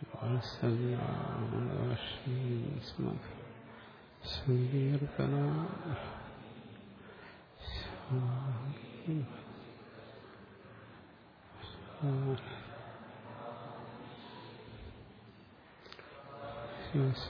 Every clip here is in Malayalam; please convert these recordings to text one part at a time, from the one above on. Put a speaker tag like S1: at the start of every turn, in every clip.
S1: സ്മ സങ്കീർത്തന Yes.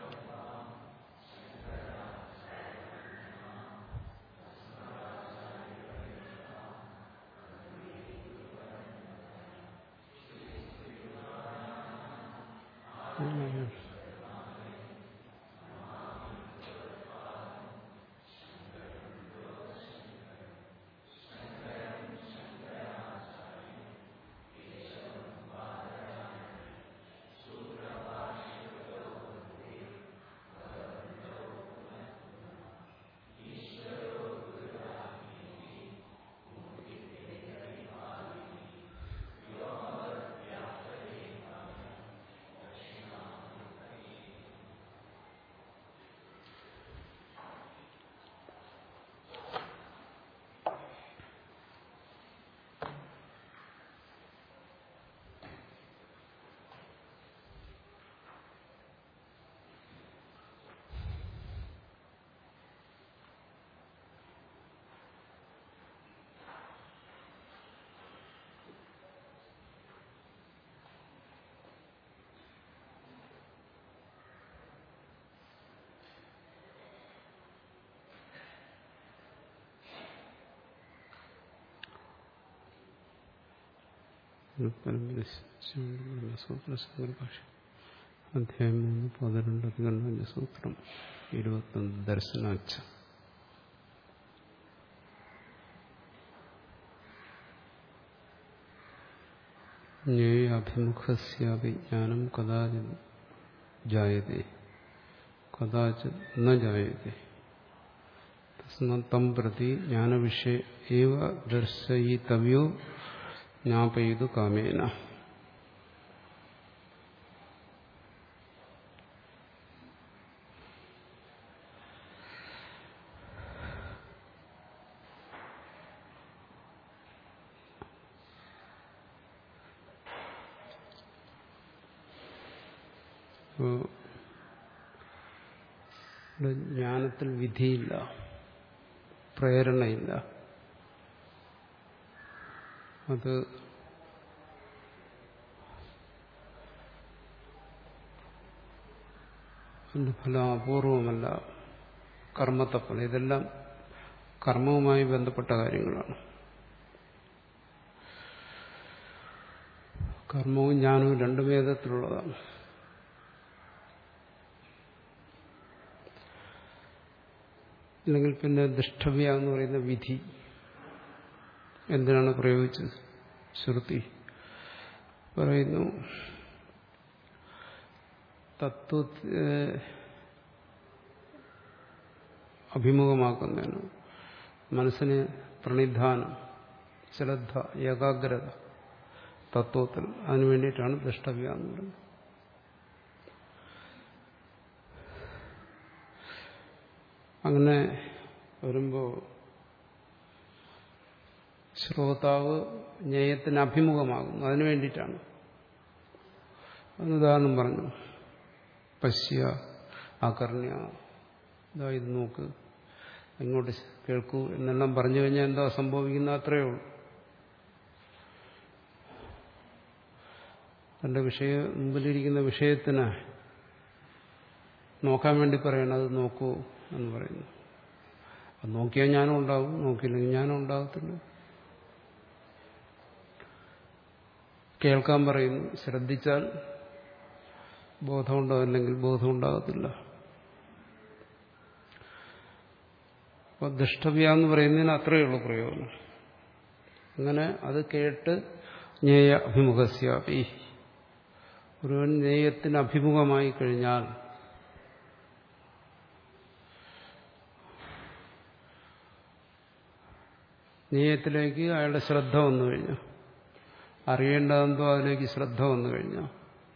S1: ഭാഷ അധ്യായം മൂന്ന് പതിനെണ്ട് അധികണ്ഠ സൂത്രം ഇരുപത്തൊന്ന് ദർശനാച്ച ജ്ഞേയാഭിമുഖസ്യാപി ജ്ഞാനം കഥാചിത് ജായത്തെ കഥാചിത് ന ജായത്തെ തം പ്രതി ജ്ഞാനവിഷയ ഏവ ദർശയിതവ്യോ ജ്ഞാപയിതു കാമേന ജ്ഞാനത്തിൽ വിധിയില്ല പ്രേരണയില്ല അത് അതിന്റെ ഫലം അപൂർവമല്ല കർമ്മത്തെ പോലെ ഇതെല്ലാം കർമ്മവുമായി ബന്ധപ്പെട്ട കാര്യങ്ങളാണ് കർമ്മവും ജ്ഞാനവും രണ്ടു ഭേദത്തിലുള്ളതാണ് അല്ലെങ്കിൽ പിന്നെ ദുഷ്ടവ്യ എന്ന് പറയുന്ന വിധി എന്തിനാണ് പ്രയോഗിച്ചത് ശ്രുതി പറയുന്നു തത്വത്തെ അഭിമുഖമാക്കുന്നതിന് മനസ്സിന് പ്രണിധാനം ശ്രദ്ധ ഏകാഗ്രത തത്വത്തിൽ അതിനു വേണ്ടിയിട്ടാണ് ദൃഷ്ടവ്യ എന്ന് പറയുന്നത് അങ്ങനെ വരുമ്പോൾ ശ്രോതാവ് ജ്ഞേയത്തിന് അഭിമുഖമാകുന്നു അതിനു വേണ്ടിയിട്ടാണ് ഉദാഹരണം പറഞ്ഞു പശ്യ ആകർണ്യ ഇതാ ഇത് നോക്ക് ഇങ്ങോട്ട് കേൾക്കൂ എന്നെല്ലാം പറഞ്ഞു കഴിഞ്ഞാൽ എന്താ സംഭവിക്കുന്ന അത്രയേ ഉള്ളൂ തന്റെ വിഷയ മുമ്പിലിരിക്കുന്ന വിഷയത്തിന് നോക്കാൻ വേണ്ടി പറയണം അത് നോക്കൂ എന്ന് പറയുന്നു അത് നോക്കിയാൽ ഞാനും ഉണ്ടാവും നോക്കിയില്ലെങ്കിൽ ഞാനും ഉണ്ടാകത്തില്ല കേൾക്കാൻ പറയുന്നു ശ്രദ്ധിച്ചാൽ ബോധമുണ്ടാവും അല്ലെങ്കിൽ ബോധം ഉണ്ടാകത്തില്ല അപ്പോൾ ദുഷ്ടവ്യ എന്ന് പറയുന്നതിന് അത്രയേ ഉള്ളൂ പ്രയോജനം അങ്ങനെ അത് കേട്ട് ജ്ഞേയ അഭിമുഖസ്യാപി ഒരുവൻ ജ്ഞേയത്തിന് അഭിമുഖമായി കഴിഞ്ഞാൽ ജ്ഞേയത്തിലേക്ക് അയാളുടെ ശ്രദ്ധ വന്നു കഴിഞ്ഞു അറിയേണ്ടതെന്തോ അതിലേക്ക് ശ്രദ്ധ വന്നു കഴിഞ്ഞു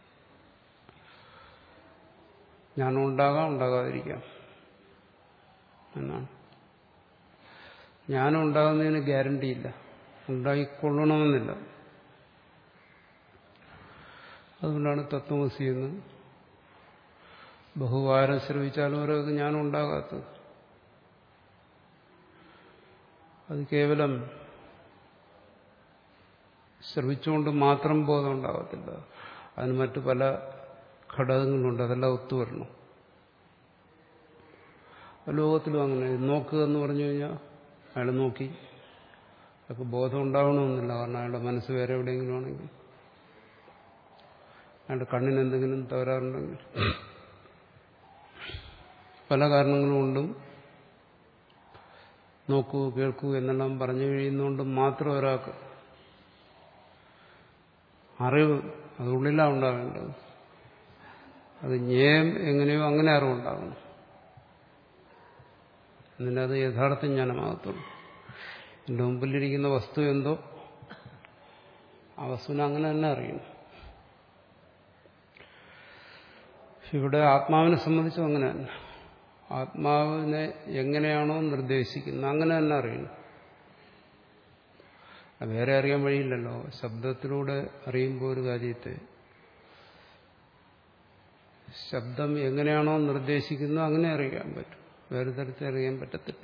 S1: ജ്ഞാനം ഉണ്ടാകാം ഉണ്ടാകാതിരിക്കാം എന്നാണ് ജ്ഞാനം ഉണ്ടാകുന്നതിന് ഗ്യാരണ്ടിയില്ല ഉണ്ടായിക്കൊള്ളണമെന്നില്ല അതുകൊണ്ടാണ് തത്വമസി എന്ന് ബഹുവാരം ശ്രവിച്ചാലും ഓരോ ജ്ഞാനം ഉണ്ടാകാത്തത് അത് കേവലം ശ്രവിച്ചുകൊണ്ട് മാത്രം ബോധം ഉണ്ടാകത്തില്ല അതിന് മറ്റു പല ഘടകങ്ങളുണ്ട് അതെല്ലാം ഒത്തുവരണം ലോകത്തിലും അങ്ങനെ നോക്കുക എന്ന് പറഞ്ഞു കഴിഞ്ഞാൽ അയാൾ നോക്കി അയാൾക്ക് ബോധം ഉണ്ടാവണമെന്നില്ല കാരണം അയാളുടെ മനസ്സ് വേറെ എവിടെയെങ്കിലും ആണെങ്കിൽ അയാളുടെ കണ്ണിന് എന്തെങ്കിലും തകരാറുണ്ടെങ്കിൽ പല കാരണങ്ങൾ കൊണ്ടും നോക്കൂ കേൾക്കൂ എന്നെല്ലാം പറഞ്ഞു കഴിയുന്നതുകൊണ്ട് മാത്രം ഒരാൾക്ക് അറിവ് അത് ഉള്ളിലാണ് ഉണ്ടാവേണ്ടത് അത് ജ്ഞേയം എങ്ങനെയോ അങ്ങനെ അറിവുണ്ടാകുന്നു എന്നിട്ട് അത് യഥാർത്ഥ ജ്ഞാനമാകത്തുള്ളൂ എൻ്റെ മുമ്പിലിരിക്കുന്ന വസ്തു എന്തോ ആ വസ്തുവിനെ അങ്ങനെ തന്നെ അറിയണം ഇവിടെ ആത്മാവിനെ സംബന്ധിച്ചും അങ്ങനെ തന്നെ ആത്മാവിനെ എങ്ങനെയാണോ നിർദ്ദേശിക്കുന്നത് അങ്ങനെ തന്നെ അറിയണം വേറെ അറിയാൻ വഴിയില്ലല്ലോ ശബ്ദത്തിലൂടെ അറിയുമ്പോൾ ഒരു കാര്യത്തെ ശബ്ദം എങ്ങനെയാണോ നിർദ്ദേശിക്കുന്നത് അങ്ങനെ അറിയാൻ പറ്റും വേറെ തരത്തിൽ അറിയാൻ പറ്റത്തില്ല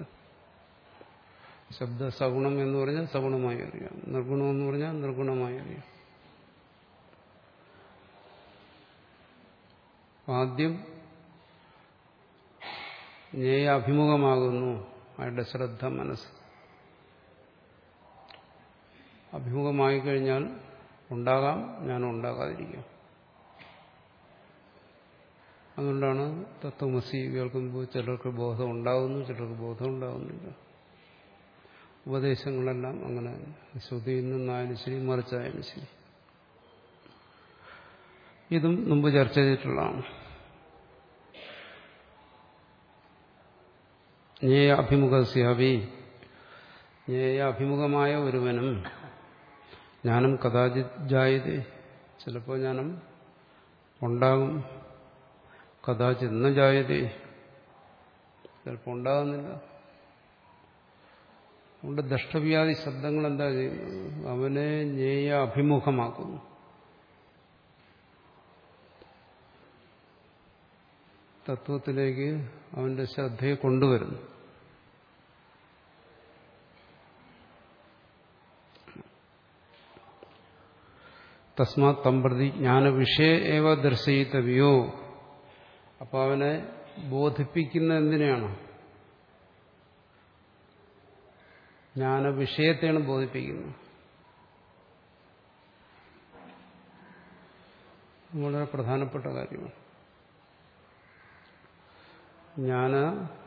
S1: ശബ്ദ സഗുണം എന്ന് പറഞ്ഞാൽ സഗുണമായി അറിയാം നിർഗുണം എന്ന് പറഞ്ഞാൽ നിർഗുണമായി അറിയാം ആദ്യം ജ്ഞേയ അഭിമുഖമാകുന്നു അയാളുടെ ശ്രദ്ധ മനസ്സ് അഭിമുഖമായി കഴിഞ്ഞാൽ ഉണ്ടാകാം ഞാനും ഉണ്ടാകാതിരിക്കാം അതുകൊണ്ടാണ് തത്വമസി കേൾക്കുമ്പോൾ ചിലർക്ക് ബോധം ഉണ്ടാകുന്നു ചിലർക്ക് ബോധം ഉണ്ടാകുന്നില്ല ഉപദേശങ്ങളെല്ലാം അങ്ങനെ ശ്രുതിയിൽ നിന്നായാലും ശരി മറിച്ചായാലും ശരി ഇതും മുമ്പ് ചർച്ച ചെയ്തിട്ടുള്ളതാണ് ജ്ഞേയ അഭിമുഖസ്യാവി ജ്ഞേയ അഭിമുഖമായ ഒരുവനും ജ്ഞാനം കഥാചിത് ജായതേ ചിലപ്പോൾ ജ്ഞാനം ഉണ്ടാകും കഥാചിത് ന ജായതേ ചിലപ്പോൾ ഉണ്ടാകുന്നില്ല അതുകൊണ്ട് ദഷ്ടവ്യാധി ശബ്ദങ്ങൾ എന്താ ചെയ്യുന്നത് അവനെ ജ്ഞേയ അഭിമുഖമാക്കുന്നു തത്വത്തിലേക്ക് അവന്റെ ശ്രദ്ധയെ കൊണ്ടുവരുന്നു തസ്മാത് തമ്പ്രതി ജ്ഞാനവിഷയ ഏവ ദർശയിത്തവ്യോ അപ്പൊ അവനെ ബോധിപ്പിക്കുന്ന എന്തിനാണ് ജ്ഞാനവിഷയത്തെയാണ് ബോധിപ്പിക്കുന്നത് വളരെ പ്രധാനപ്പെട്ട കാര്യമാണ് ജ്ഞാന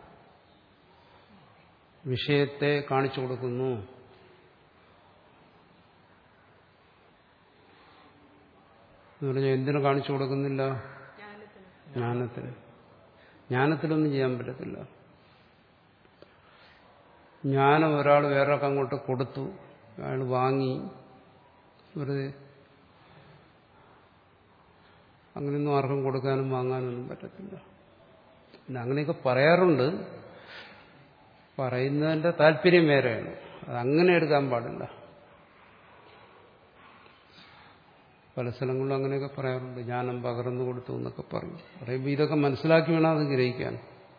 S1: വിഷയത്തെ കാണിച്ചു കൊടുക്കുന്നു എന്ന് പറഞ്ഞാൽ എന്തിനു കാണിച്ചു കൊടുക്കുന്നില്ല ജ്ഞാനത്തിന് ജ്ഞാനത്തിലൊന്നും ചെയ്യാൻ പറ്റത്തില്ല ജ്ഞാനം ഒരാൾ വേറൊക്കെ അങ്ങോട്ട് കൊടുത്തു അയാൾ വാങ്ങി വെറുതെ അങ്ങനെയൊന്നും ആർക്കും കൊടുക്കാനും വാങ്ങാനൊന്നും പറ്റത്തില്ല പിന്നെ അങ്ങനെയൊക്കെ പറയാറുണ്ട് പറയുന്നതിന്റെ താല്പര്യം വേറെയാണ് അത് അങ്ങനെ എടുക്കാൻ പാടില്ല പല സ്ഥലങ്ങളിലും അങ്ങനെയൊക്കെ പറയാറുണ്ട് ജ്ഞാനം പകർന്നു കൊടുത്തു എന്നൊക്കെ പറയും പറയുമ്പോൾ ഇതൊക്കെ മനസ്സിലാക്കി വേണം അത് ഗ്രഹിക്കാൻ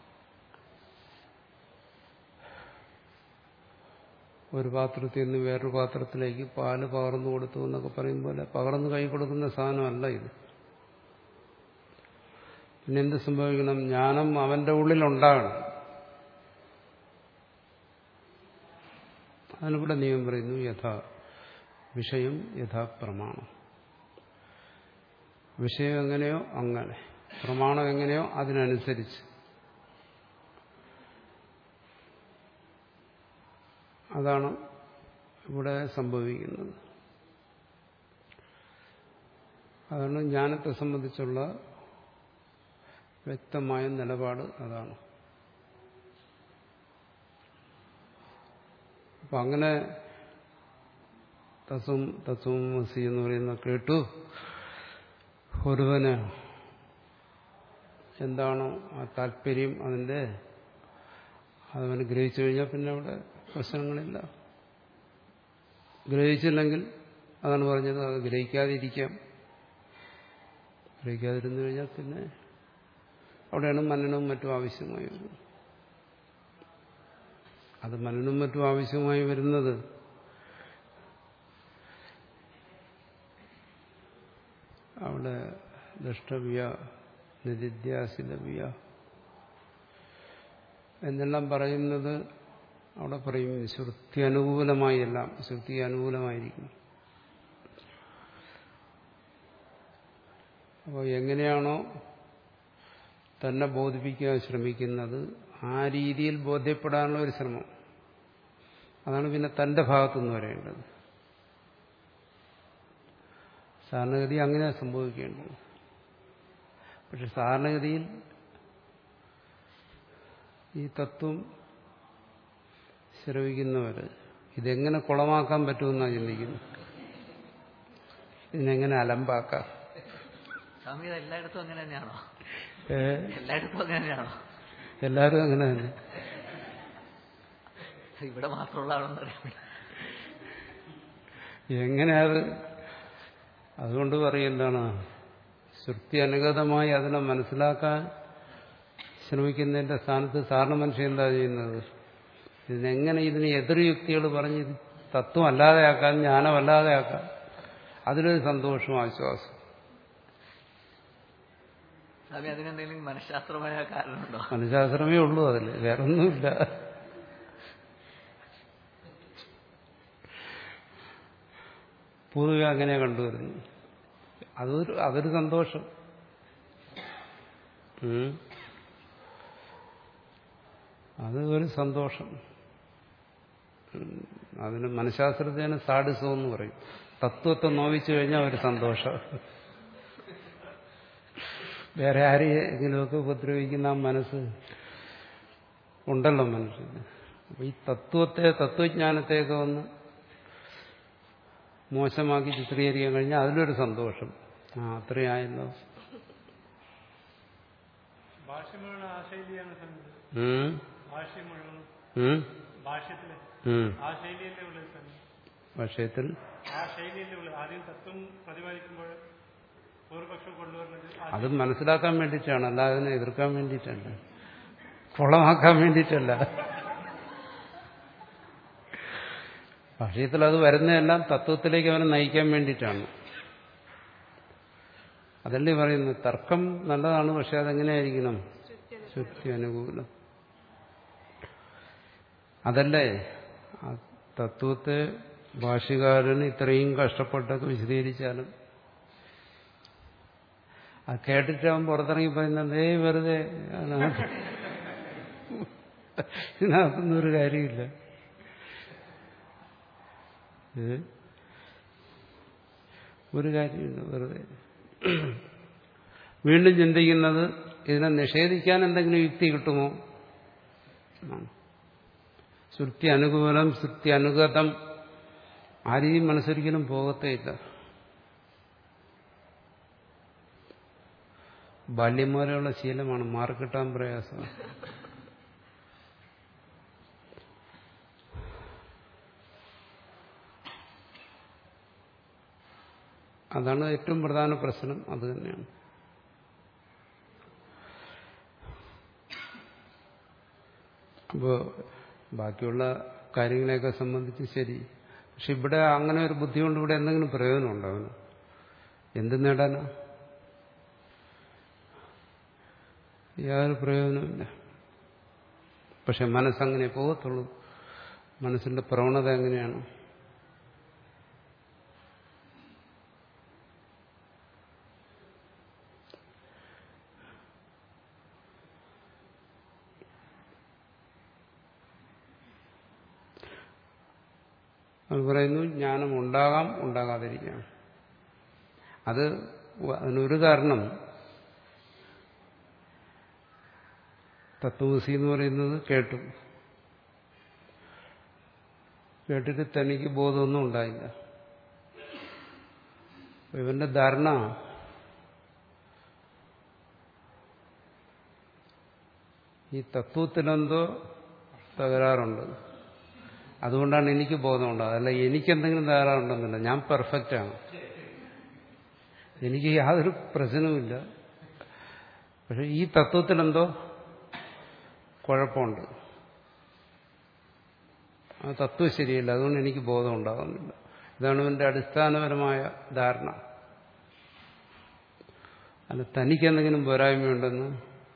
S1: ഒരു പാത്രത്തിൽ നിന്ന് വേറൊരു പാത്രത്തിലേക്ക് പാല് പകർന്നു കൊടുത്തു എന്നൊക്കെ പറയും പോലെ പകർന്നു കൈ കൊടുക്കുന്ന സാധനമല്ല ഇത് പിന്നെ എന്ത് സംഭവിക്കണം ജ്ഞാനം അവന്റെ ഉള്ളിലുണ്ടാകണം അതിനിവിടെ നിയമം പറയുന്നു യഥാ വിഷയം യഥാ പ്രമാണം വിഷയം എങ്ങനെയോ അങ്ങനെ പ്രമാണം എങ്ങനെയോ അതിനനുസരിച്ച് അതാണ് ഇവിടെ സംഭവിക്കുന്നത് അതാണ് ജ്ഞാനത്തെ സംബന്ധിച്ചുള്ള വ്യക്തമായ നിലപാട് അതാണ് അപ്പൊ അങ്ങനെ തത്വം തത്വമസി എന്ന് പറയുന്ന കേട്ടു ഒരുവന് എന്താണോ ആ താല്പര്യം അതിൻ്റെ അതവന് ഗ്രഹിച്ചു കഴിഞ്ഞാൽ പിന്നെ അവിടെ പ്രശ്നങ്ങളില്ല ഗ്രഹിച്ചില്ലെങ്കിൽ അതാണ് പറഞ്ഞത് അത് ഗ്രഹിക്കാതിരിക്കാം ഗ്രഹിക്കാതിരുന്നു കഴിഞ്ഞാൽ പിന്നെ അവിടെയാണ് മനനവും മറ്റും ആവശ്യമായി വരുന്നത് അത് മനനും മറ്റും ആവശ്യമായി വരുന്നത് അവിടെ ദൃഷ്ടവ്യ നിതിധ്യാസിലവ്യ എന്നെല്ലാം പറയുന്നത് അവിടെ പറയും ശ്രുതി അനുകൂലമായി എല്ലാം ശ്രുതി അനുകൂലമായിരിക്കും അപ്പോൾ എങ്ങനെയാണോ തന്നെ ബോധിപ്പിക്കാൻ ശ്രമിക്കുന്നത് ആ രീതിയിൽ ബോധ്യപ്പെടാനുള്ള ഒരു ശ്രമം അതാണ് പിന്നെ തന്റെ ഭാഗത്തുനിന്ന് വരേണ്ടത് സാധാരണഗതി അങ്ങനെ സംഭവിക്കേണ്ടത് പക്ഷെ സാധാരണഗതിയിൽ ഈ തത്വം ശ്രവിക്കുന്നവർ ഇതെങ്ങനെ കുളമാക്കാൻ പറ്റുമെന്നാണ് ചിന്തിക്കുന്നത് ഇതിനെങ്ങനെ അലമ്പാക്കാം
S2: സ്വാമി ഇത് എല്ലായിടത്തും അങ്ങനെ തന്നെയാണോ
S1: ഏ,
S2: എല്ലായിടത്തും അങ്ങനെ തന്നെയാണോ
S1: എല്ലാവരും അങ്ങനെ തന്നെ
S2: ഇവിടെ മാത്രമുള്ളതാണെന്ന് അറിയാൻ വേണ്ടി.
S1: എങ്ങനെയത് അതുകൊണ്ട് പറയും എന്താണ് ശ്രുതി അനുഗതമായി അതിനെ മനസ്സിലാക്കാൻ ശ്രമിക്കുന്നതിന്റെ സ്ഥാനത്ത് സാധാരണ മനുഷ്യൻ എന്താ ചെയ്യുന്നത് ഇതിനെങ്ങനെ ഇതിന് എതിർയുക്തികൾ പറഞ്ഞ് ഇത് തത്വം അല്ലാതെയാക്കാൻ ജ്ഞാനമല്ലാതെയാക്കാം അതിലൊരു സന്തോഷവും ആശ്വാസം
S2: സ്വാമി അതിനെന്തെങ്കിലും മനഃശാസ്ത്രമായ കാരണമുണ്ടോ
S1: മനഃശാസ്ത്രമേ ഉള്ളൂ അതിൽ വേറൊന്നുമില്ല പൊതുവെ അങ്ങനെ കണ്ടുവരുന്നു അതൊരു അതൊരു സന്തോഷം ഉം. അത് ഒരു സന്തോഷം ഉം. അതിന് മനഃശാസ്ത്രത്തിന് സാഡിസം എന്ന് പറയും തത്വത്തെ നോവിച്ചു കഴിഞ്ഞാൽ ഒരു സന്തോഷം വേറെ ആരെയെങ്കിലുമൊക്കെ ഉപദ്രവിക്കുന്ന ആ മനസ്സ് ഉണ്ടല്ലോ മനുഷ്യന് അപ്പൊ ഈ തത്വത്തെ തത്വജ്ഞാനത്തെയൊക്കെ ഒന്ന് മോശമാക്കി ചിത്രീകരിക്കാൻ കഴിഞ്ഞാൽ അതിലൊരു സന്തോഷം ആ അത്രയായല്ലോ
S3: ഭാഷ്യം മുഴുവൻ ആ ശൈലിയാണ് സ്വാമി
S1: ഉം.
S3: ഭാഷ്യം മുഴുവൻ
S1: ഉം.
S3: ഭാഷ്യത്തില്
S1: ഉം.
S3: ആ ശൈലിയല്ലേ ഉള്ളത് സ്വാമി
S1: വിഷയത്തിൽ
S3: ആ ശൈലിയല്ലേ ഉള്ളത് ആദ്യം തത്വം പ്രതിപാദിക്കുമ്പോൾ പൂർവപക്ഷം കൊണ്ടുവരുന്നത് ആ
S1: അത് മനസ്സിലാക്കാൻ വേണ്ടിയിട്ടാണ് അല്ലാതെ അതിനെ എതിർക്കാൻ വേണ്ടിയിട്ടല്ല കുളമാക്കാൻ വേണ്ടിയിട്ടല്ല ഭാഷയത്തിൽ അത് വരുന്നതെല്ലാം തത്വത്തിലേക്ക് അവനെ നയിക്കാൻ വേണ്ടിയിട്ടാണ് അതല്ലേ പറയുന്നത് തർക്കം നല്ലതാണ് പക്ഷെ അതെങ്ങനെയായിരിക്കണം ശുദ്ധി അനുകൂലം അതല്ലേ ആ തത്വത്തെ ഭാഷകാരൻ ഇത്രയും കഷ്ടപ്പെട്ടൊക്കെ വിശദീകരിച്ചാലും ആ കേട്ടിട്ട് അവൻ പുറത്തിറങ്ങി പറയുന്നത് ഏയ് വെറുതെ അതിനകത്ത് ഇതിനകത്തൊന്നും ഒരു കാര്യമില്ല ഏ? ഒരു കാര്യമില്ല വെറുതെ വീണ്ടും ചിന്തിക്കുന്നത് ഇതിനെ നിഷേധിക്കാൻ എന്തെങ്കിലും യുക്തി കിട്ടുമോ എന്നാണ്. ശ്രുതി അനുകൂലം ശ്രുതി അനുഗതം ആ രീതി മനസ്സൊരിക്കലും പോകത്തേയില്ല ബാല്യം മുതലുള്ള ശീലമാണ് മാർക്കിട്ടാൻ പ്രയാസമാണ് അതാണ് ഏറ്റവും പ്രധാന പ്രശ്നം അത് തന്നെയാണ് അപ്പോൾ ബാക്കിയുള്ള കാര്യങ്ങളെയൊക്കെ സംബന്ധിച്ച് ശരി പക്ഷെ ഇവിടെ അങ്ങനെ ഒരു ബുദ്ധി കൊണ്ട് ഇവിടെ എന്തെങ്കിലും പ്രയോജനമുണ്ടോ അവന് എന്ത് നേടാനാ യാതൊരു പ്രയോജനമില്ല പക്ഷെ മനസ്സങ്ങനെ പോകത്തുള്ളൂ മനസ്സിന്റെ പ്രവണത എങ്ങനെയാണ് അത് പറയുന്നു ജ്ഞാനം ഉണ്ടാകാം ഉണ്ടാകാതിരിക്കാം അത് അതിനൊരു കാരണം തത്വമസി എന്ന് പറയുന്നത് കേട്ടു കേട്ടിട്ട് തനിക്ക് ബോധമൊന്നും ഉണ്ടായില്ല അപ്പൊ ഇവന്റെ ധാരണ ഈ തത്വത്തിലെന്തോ തകരാറുണ്ട് അതുകൊണ്ടാണ് എനിക്ക് ബോധമുണ്ടാകുന്നത് അല്ല എനിക്കെന്തെങ്കിലും തകരാറുണ്ടെന്നില്ല ഞാൻ പെർഫെക്റ്റാണ് എനിക്ക് യാതൊരു പ്രശ്നവുമില്ല പക്ഷെ ഈ തത്വത്തിലെന്തോ കുഴപ്പമുണ്ട് ആ തത്വം ശരിയല്ല അതുകൊണ്ട് എനിക്ക് ബോധം ഉണ്ടാകുന്നില്ല ഇതാണ് എൻ്റെ അടിസ്ഥാനപരമായ ധാരണ അല്ല തനിക്ക് എന്തെങ്കിലും പോരായ്മയുണ്ടെന്ന്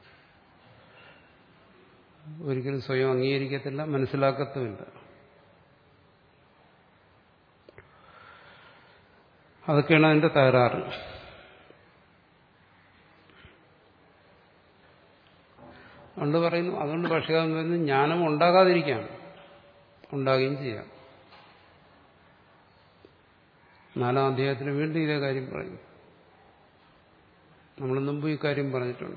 S1: ഒരിക്കലും സ്വയം അംഗീകരിക്കത്തില്ല മനസ്സിലാക്കത്തുമില്ല അതൊക്കെയാണ് അതിന്റെ തകരാറ് അതുകൊണ്ട് പറയുന്നു അതുകൊണ്ട് ഭാഷകാരൻ പറയുന്നു ജ്ഞാനം ഉണ്ടാകാതിരിക്കാം ഉണ്ടാകുകയും ചെയ്യാം നാലാം അധ്യായത്തിന് വീണ്ടും ഇതേ കാര്യം പറയും നമ്മൾ മുമ്പ് ഈ കാര്യം പറഞ്ഞിട്ടുണ്ട്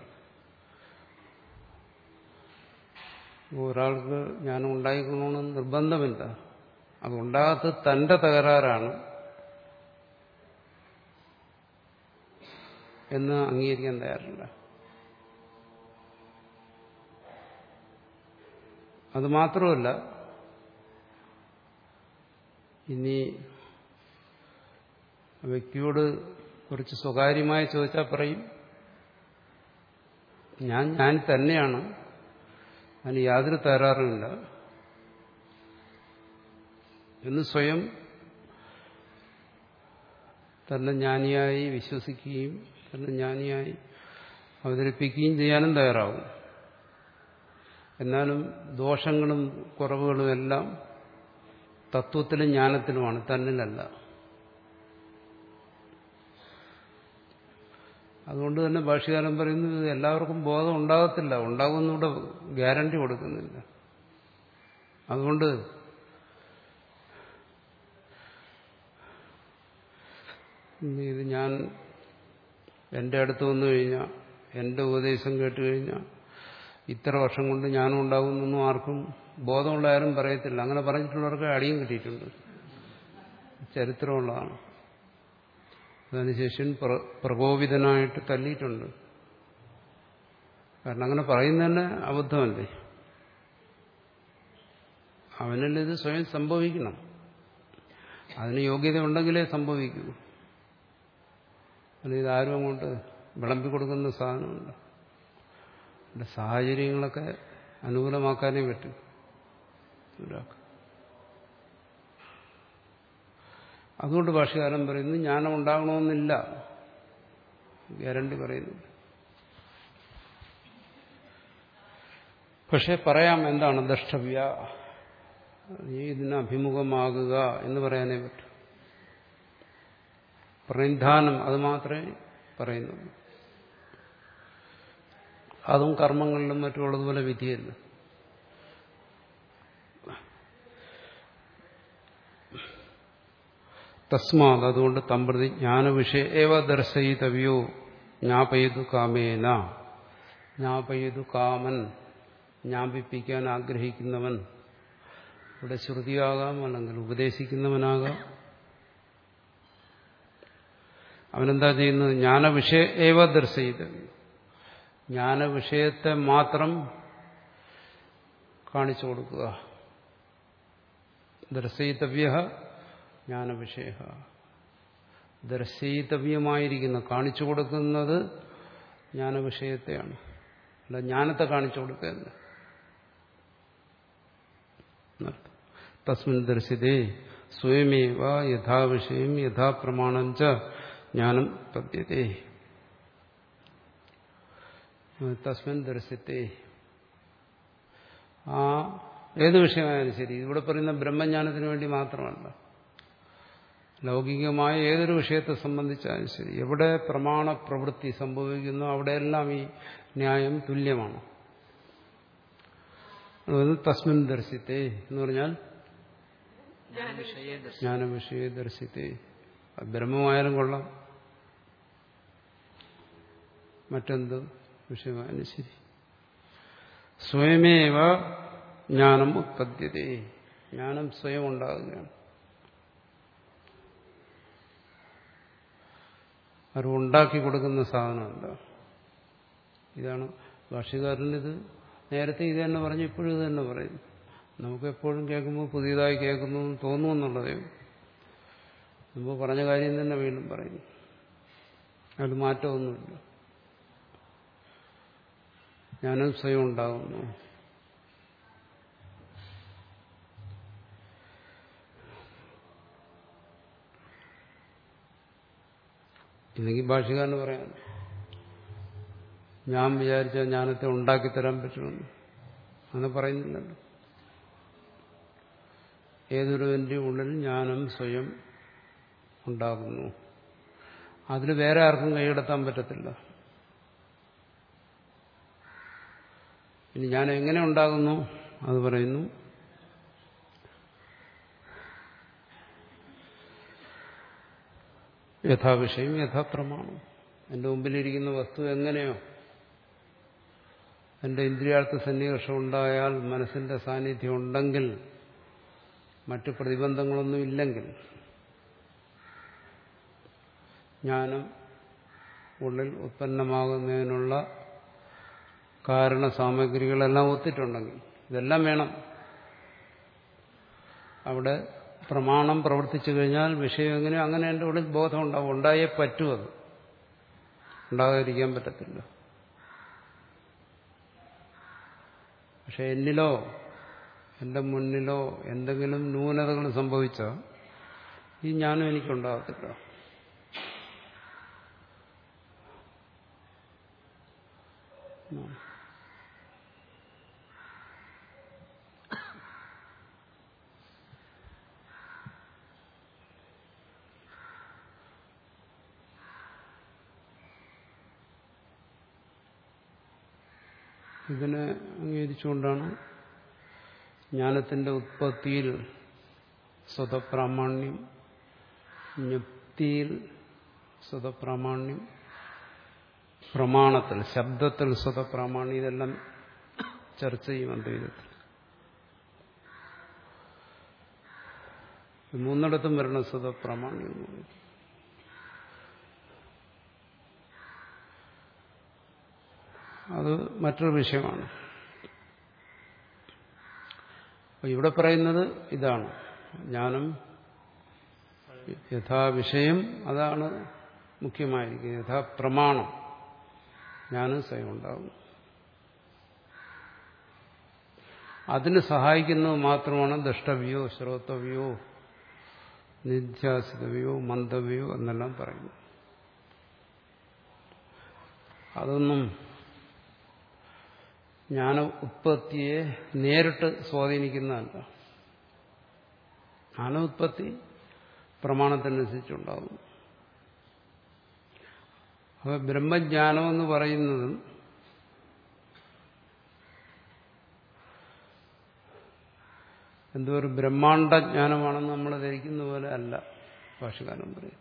S1: ഒരാൾക്ക് ജ്ഞാനം ഉണ്ടായിക്കണമെന്ന് നിർബന്ധമില്ല അതുണ്ടാകാത്തത് തന്റെ തകരാറാണ് എന്ന് അംഗീകരിക്കാൻ തയ്യാറില്ല അത് മാത്രമല്ല ഇനി വ്യക്തിയോട് കുറച്ച് സ്വകാര്യമായി ചോദിച്ചാൽ പറയും ഞാൻ ഞാൻ തന്നെയാണ് അതിന് യാതൊരു തകരാറുമില്ല എന്ന് സ്വയം തന്നെ ജ്ഞാനിയായി വിശ്വസിക്കുകയും തന്നെ ജ്ഞാനിയായി അവതരിപ്പിക്കുകയും ചെയ്യാനും തയ്യാറാവും എന്നാലും ദോഷങ്ങളും കുറവുകളും എല്ലാം തത്വത്തിലും ജ്ഞാനത്തിലുമാണ് തന്നിലല്ല അതുകൊണ്ട് തന്നെ ഭാഷ്യകാലം പറയുന്നത് എല്ലാവർക്കും ബോധം ഉണ്ടാകത്തില്ല ഉണ്ടാകുമെന്നൂടെ ഗ്യാരണ്ടി കൊടുക്കുന്നില്ല അതുകൊണ്ട് ഇത് ഞാൻ എൻ്റെ അടുത്ത് വന്നു കഴിഞ്ഞാൽ എൻ്റെ ഉപദേശം കേട്ട് കഴിഞ്ഞാൽ ഇത്ര വർഷം കൊണ്ട് ഞാനും ഉണ്ടാകുന്നൊന്നും ആർക്കും ബോധമുള്ള ആരും പറയത്തില്ല അങ്ങനെ പറഞ്ഞിട്ടുള്ളവർക്ക് അടിയും കിട്ടിയിട്ടുണ്ട് ചരിത്രമുള്ളതാണ് അതിനുശേഷം പ്രകോപിതനായിട്ട് തല്ലിയിട്ടുണ്ട് കാരണം അങ്ങനെ പറയുന്നതന്നെ അബദ്ധമല്ലേ അവനിൽ ഇത് സ്വയം സംഭവിക്കണം അതിന് യോഗ്യത ഉണ്ടെങ്കിലേ സംഭവിക്കൂ അല്ല ഇതാരും അങ്ങോട്ട് വിളമ്പി കൊടുക്കുന്ന സാധനമുണ്ട് അതിന്റെ സാഹചര്യങ്ങളൊക്കെ അനുകൂലമാക്കാനേ പറ്റും ഒരാൾക്ക് അതുകൊണ്ട് ഭാഷകാരൻ പറയുന്നു ജ്ഞാനം ഉണ്ടാകണമെന്നില്ല ഗ്യാരണ്ടി പറയുന്നു പക്ഷെ പറയാം എന്താണ് ദ്രഷ്ടവ്യ നീ ഇതിന് അഭിമുഖമാകുക എന്ന് പറയാനേ പറ്റൂ പ്രതിധാനം അത് മാത്രമേ പറയുന്നുള്ളൂ അതും കർമ്മങ്ങളിലും മറ്റുള്ളതുപോലെ വിധിയല്ല തസ്മാത് അതുകൊണ്ട് തമ്പ്രതി ജ്ഞാനവിഷയ ഏവ ദർശയിതവ്യോ ജ്ഞാപയതു കാമേന ജ്ഞാപയതു കാമൻ ജ്ഞാപിപ്പിക്കാൻ ആഗ്രഹിക്കുന്നവൻ ഇവിടെ ശ്രുതിയാകാം അല്ലെങ്കിൽ ഉപദേശിക്കുന്നവനാകാം അവനെന്താ ചെയ്യുന്നത് ജ്ഞാനവിഷയ ഏവ ദർശയിതവ്യോ ജ്ഞാനവിഷയത്തെ മാത്രം കാണിച്ചു കൊടുക്കുക ദർശയിതവ്യ ജ്ഞാനവിഷയ ദർശയിതവ്യമായിരിക്കുന്ന കാണിച്ചു കൊടുക്കുന്നത് ജ്ഞാനവിഷയത്തെയാണ് അല്ല ജ്ഞാനത്തെ കാണിച്ചു കൊടുക്കുകയല്ല തസ്മിൻ ദർശിതേ സ്വയമേവ യഥാവിഷയം യഥാപ്രമാണം ച ജ്ഞാനം പദ്യത്തെ തസ്മിൻ ദർശത്തെ ആ ഏത് വിഷയമായാലും ശരി ഇവിടെ പറയുന്ന ബ്രഹ്മജ്ഞാനത്തിന് വേണ്ടി മാത്രമല്ല ലൗകികമായ ഏതൊരു വിഷയത്തെ സംബന്ധിച്ചാലും ശരി എവിടെ പ്രമാണ പ്രവൃത്തി സംഭവിക്കുന്നു അവിടെയെല്ലാം ഈ ന്യായം തുല്യമാണ് തസ്മിൻ ദർശിത്തെ എന്ന് പറഞ്ഞാൽ ജ്ഞാനവിഷയ ദർശിത്തെ ബ്രഹ്മമായാലും കൊള്ളാം മറ്റെന്ത് വിഷയമായാലും ശരി സ്വയമേവ ജ്ഞാനം ഉത്പദ്യത ജ്ഞാനം സ്വയം ഉണ്ടാകുകയാണ് അറിവുണ്ടാക്കി കൊടുക്കുന്ന സാധനമല്ല ഇതാണ് ഭാഷ്യകാരനിത് നേരത്തെ ഇത് തന്നെ പറഞ്ഞു ഇപ്പോഴും ഇത് തന്നെ പറയും നമുക്ക് എപ്പോഴും കേൾക്കുമ്പോൾ പുതിയതായി കേൾക്കുന്നു എന്ന് തോന്നുമെന്നുള്ളതേ മുമ്പ് പറഞ്ഞ കാര്യം തന്നെ വീണ്ടും പറയുന്നു അത് മാറ്റമൊന്നുമില്ല ജ്ഞാനം സ്വയം ഉണ്ടാകുന്നു ഇല്ലെങ്കിൽ ഭാഷകാരന് പറയാൻ ഞാൻ വിചാരിച്ച ജ്ഞാനത്തെ ഉണ്ടാക്കിത്തരാൻ പറ്റുമെന്ന് അങ്ങനെ പറയുന്നില്ലല്ലോ ഏതൊരുവന്റെ ഉള്ളിൽ ജ്ഞാനം സ്വയം ഉണ്ടാകുന്നു അതിൽ വേറെ ആർക്കും കൈയെടുത്താൻ പറ്റത്തില്ല ഇനി ഞാൻ എങ്ങനെ ഉണ്ടാകുന്നു അത് പറയുന്നു യഥാവിഷയം യഥാപ്രമാണം എൻ്റെ മുമ്പിലിരിക്കുന്ന വസ്തു എങ്ങനെയോ എൻ്റെ ഇന്ദ്രിയാർത്ഥ സന്നിവേഷം ഉണ്ടായാൽ മനസ്സിന്റെ സാന്നിധ്യം ഉണ്ടെങ്കിൽ മറ്റു പ്രതിബന്ധങ്ങളൊന്നും ഇല്ലെങ്കിൽ ജ്ഞാനം ഉള്ളിൽ ഉത്പന്നമാകുന്നതിനുള്ള കാരണ സാമഗ്രികളെല്ലാം ഒത്തിട്ടുണ്ടെങ്കിൽ ഇതെല്ലാം വേണം അവിടെ പ്രമാണം പ്രവർത്തിച്ചു കഴിഞ്ഞാൽ വിഷയം എങ്ങനെ അങ്ങനെ എൻ്റെ ഉള്ളിൽ ബോധം ഉണ്ടാവും ഉണ്ടായേ പറ്റൂ അത് ഉണ്ടാകാതിരിക്കാൻ പറ്റത്തില്ല പക്ഷെ എന്നിലോ എൻ്റെ മുന്നിലോ എന്തെങ്കിലും ന്യൂനതകൾ സംഭവിച്ചാൽ ഈ ജ്ഞാനം എനിക്കുണ്ടാകത്തില്ല ഇതിനെ അംഗീകരിച്ചുകൊണ്ടാണ് ജ്ഞാനത്തിന്റെ ഉത്പത്തിയിൽ സ്വതപ്രാമാണ്യം ജ്ഞപ്തിയിൽ സ്വതപ്രാമാണ്യം പ്രമാണത്തിൽ ശബ്ദത്തിൽ സ്വതപ്രാമാണ്യം ഇതെല്ലാം ചർച്ച ചെയ്യും അദ്വൈതത്തിൽ മൂന്നിടത്തും വരണം സ്വതപ്രാമാണ്യം എന്ന് പറയും അത് മറ്റൊരു വിഷയമാണ് അപ്പൊ ഇവിടെ പറയുന്നത് ഇതാണ് ജ്ഞാനം യഥാവിഷയം അതാണ് മുഖ്യമായിരിക്കുന്നത് യഥാപ്രമാണം ജ്ഞാനം സ്വയം ഉണ്ടാകും അതിന് സഹായിക്കുന്നത് മാത്രമാണ് ദഷ്ടവ്യോ ശ്രോതവ്യോ നിധ്യാസിതവ്യോ മന്ദവ്യോ എന്നെല്ലാം പറയുന്നു അതൊന്നും ജ്ഞാന ഉത്പത്തിയെ നേരിട്ട് സ്വാധീനിക്കുന്നതല്ല ജ്ഞാന ഉത്പത്തി പ്രമാണത്തിനനുസരിച്ചുണ്ടാകുന്നു അപ്പൊ ബ്രഹ്മജ്ഞാനം എന്ന് പറയുന്നതും എന്തോ ഒരു ബ്രഹ്മാണ്ട ജ്ഞാനമാണെന്ന് നമ്മൾ ധരിക്കുന്ന പോലെ അല്ല ഭാഷകാലം പറയും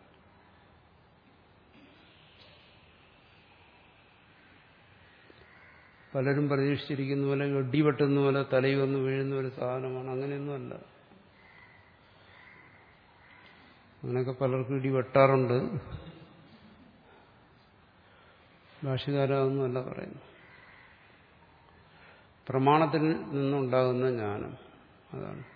S1: പലരും പ്രതീക്ഷിച്ചിരിക്കുന്ന പോലെ ഇടി വെട്ടുന്ന പോലെ തലയിൽ വന്ന് വീഴുന്ന ഒരു സാധനമാണ് അങ്ങനെയൊന്നുമല്ല അങ്ങനെയൊക്കെ പലർക്കും ഇടി വെട്ടാറുണ്ട് ഭാഷകാരൊന്നുമല്ല പറയുന്നു പ്രമാണത്തിൽ നിന്നുണ്ടാകുന്ന ജ്ഞാനം അതാണ്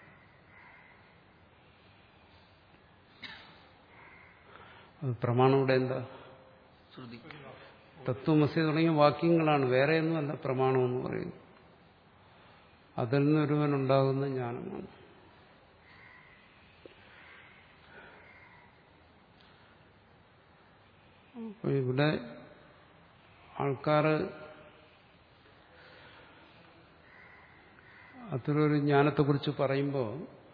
S1: അത് പ്രമാണം ഇവിടെ എന്താ
S2: ശ്രുതി
S1: തത്വമസി തുടങ്ങിയ വാക്യങ്ങളാണ് വേറെയൊന്നുമല്ല പ്രമാണം എന്ന് പറയുന്നത് അതിൽ നിന്നൊരുവനുണ്ടാകുന്ന ജ്ഞാനമാണ് അപ്പൊ ഇവിടെ ആൾക്കാർ അത്തരമൊരു ജ്ഞാനത്തെക്കുറിച്ച് പറയുമ്പോൾ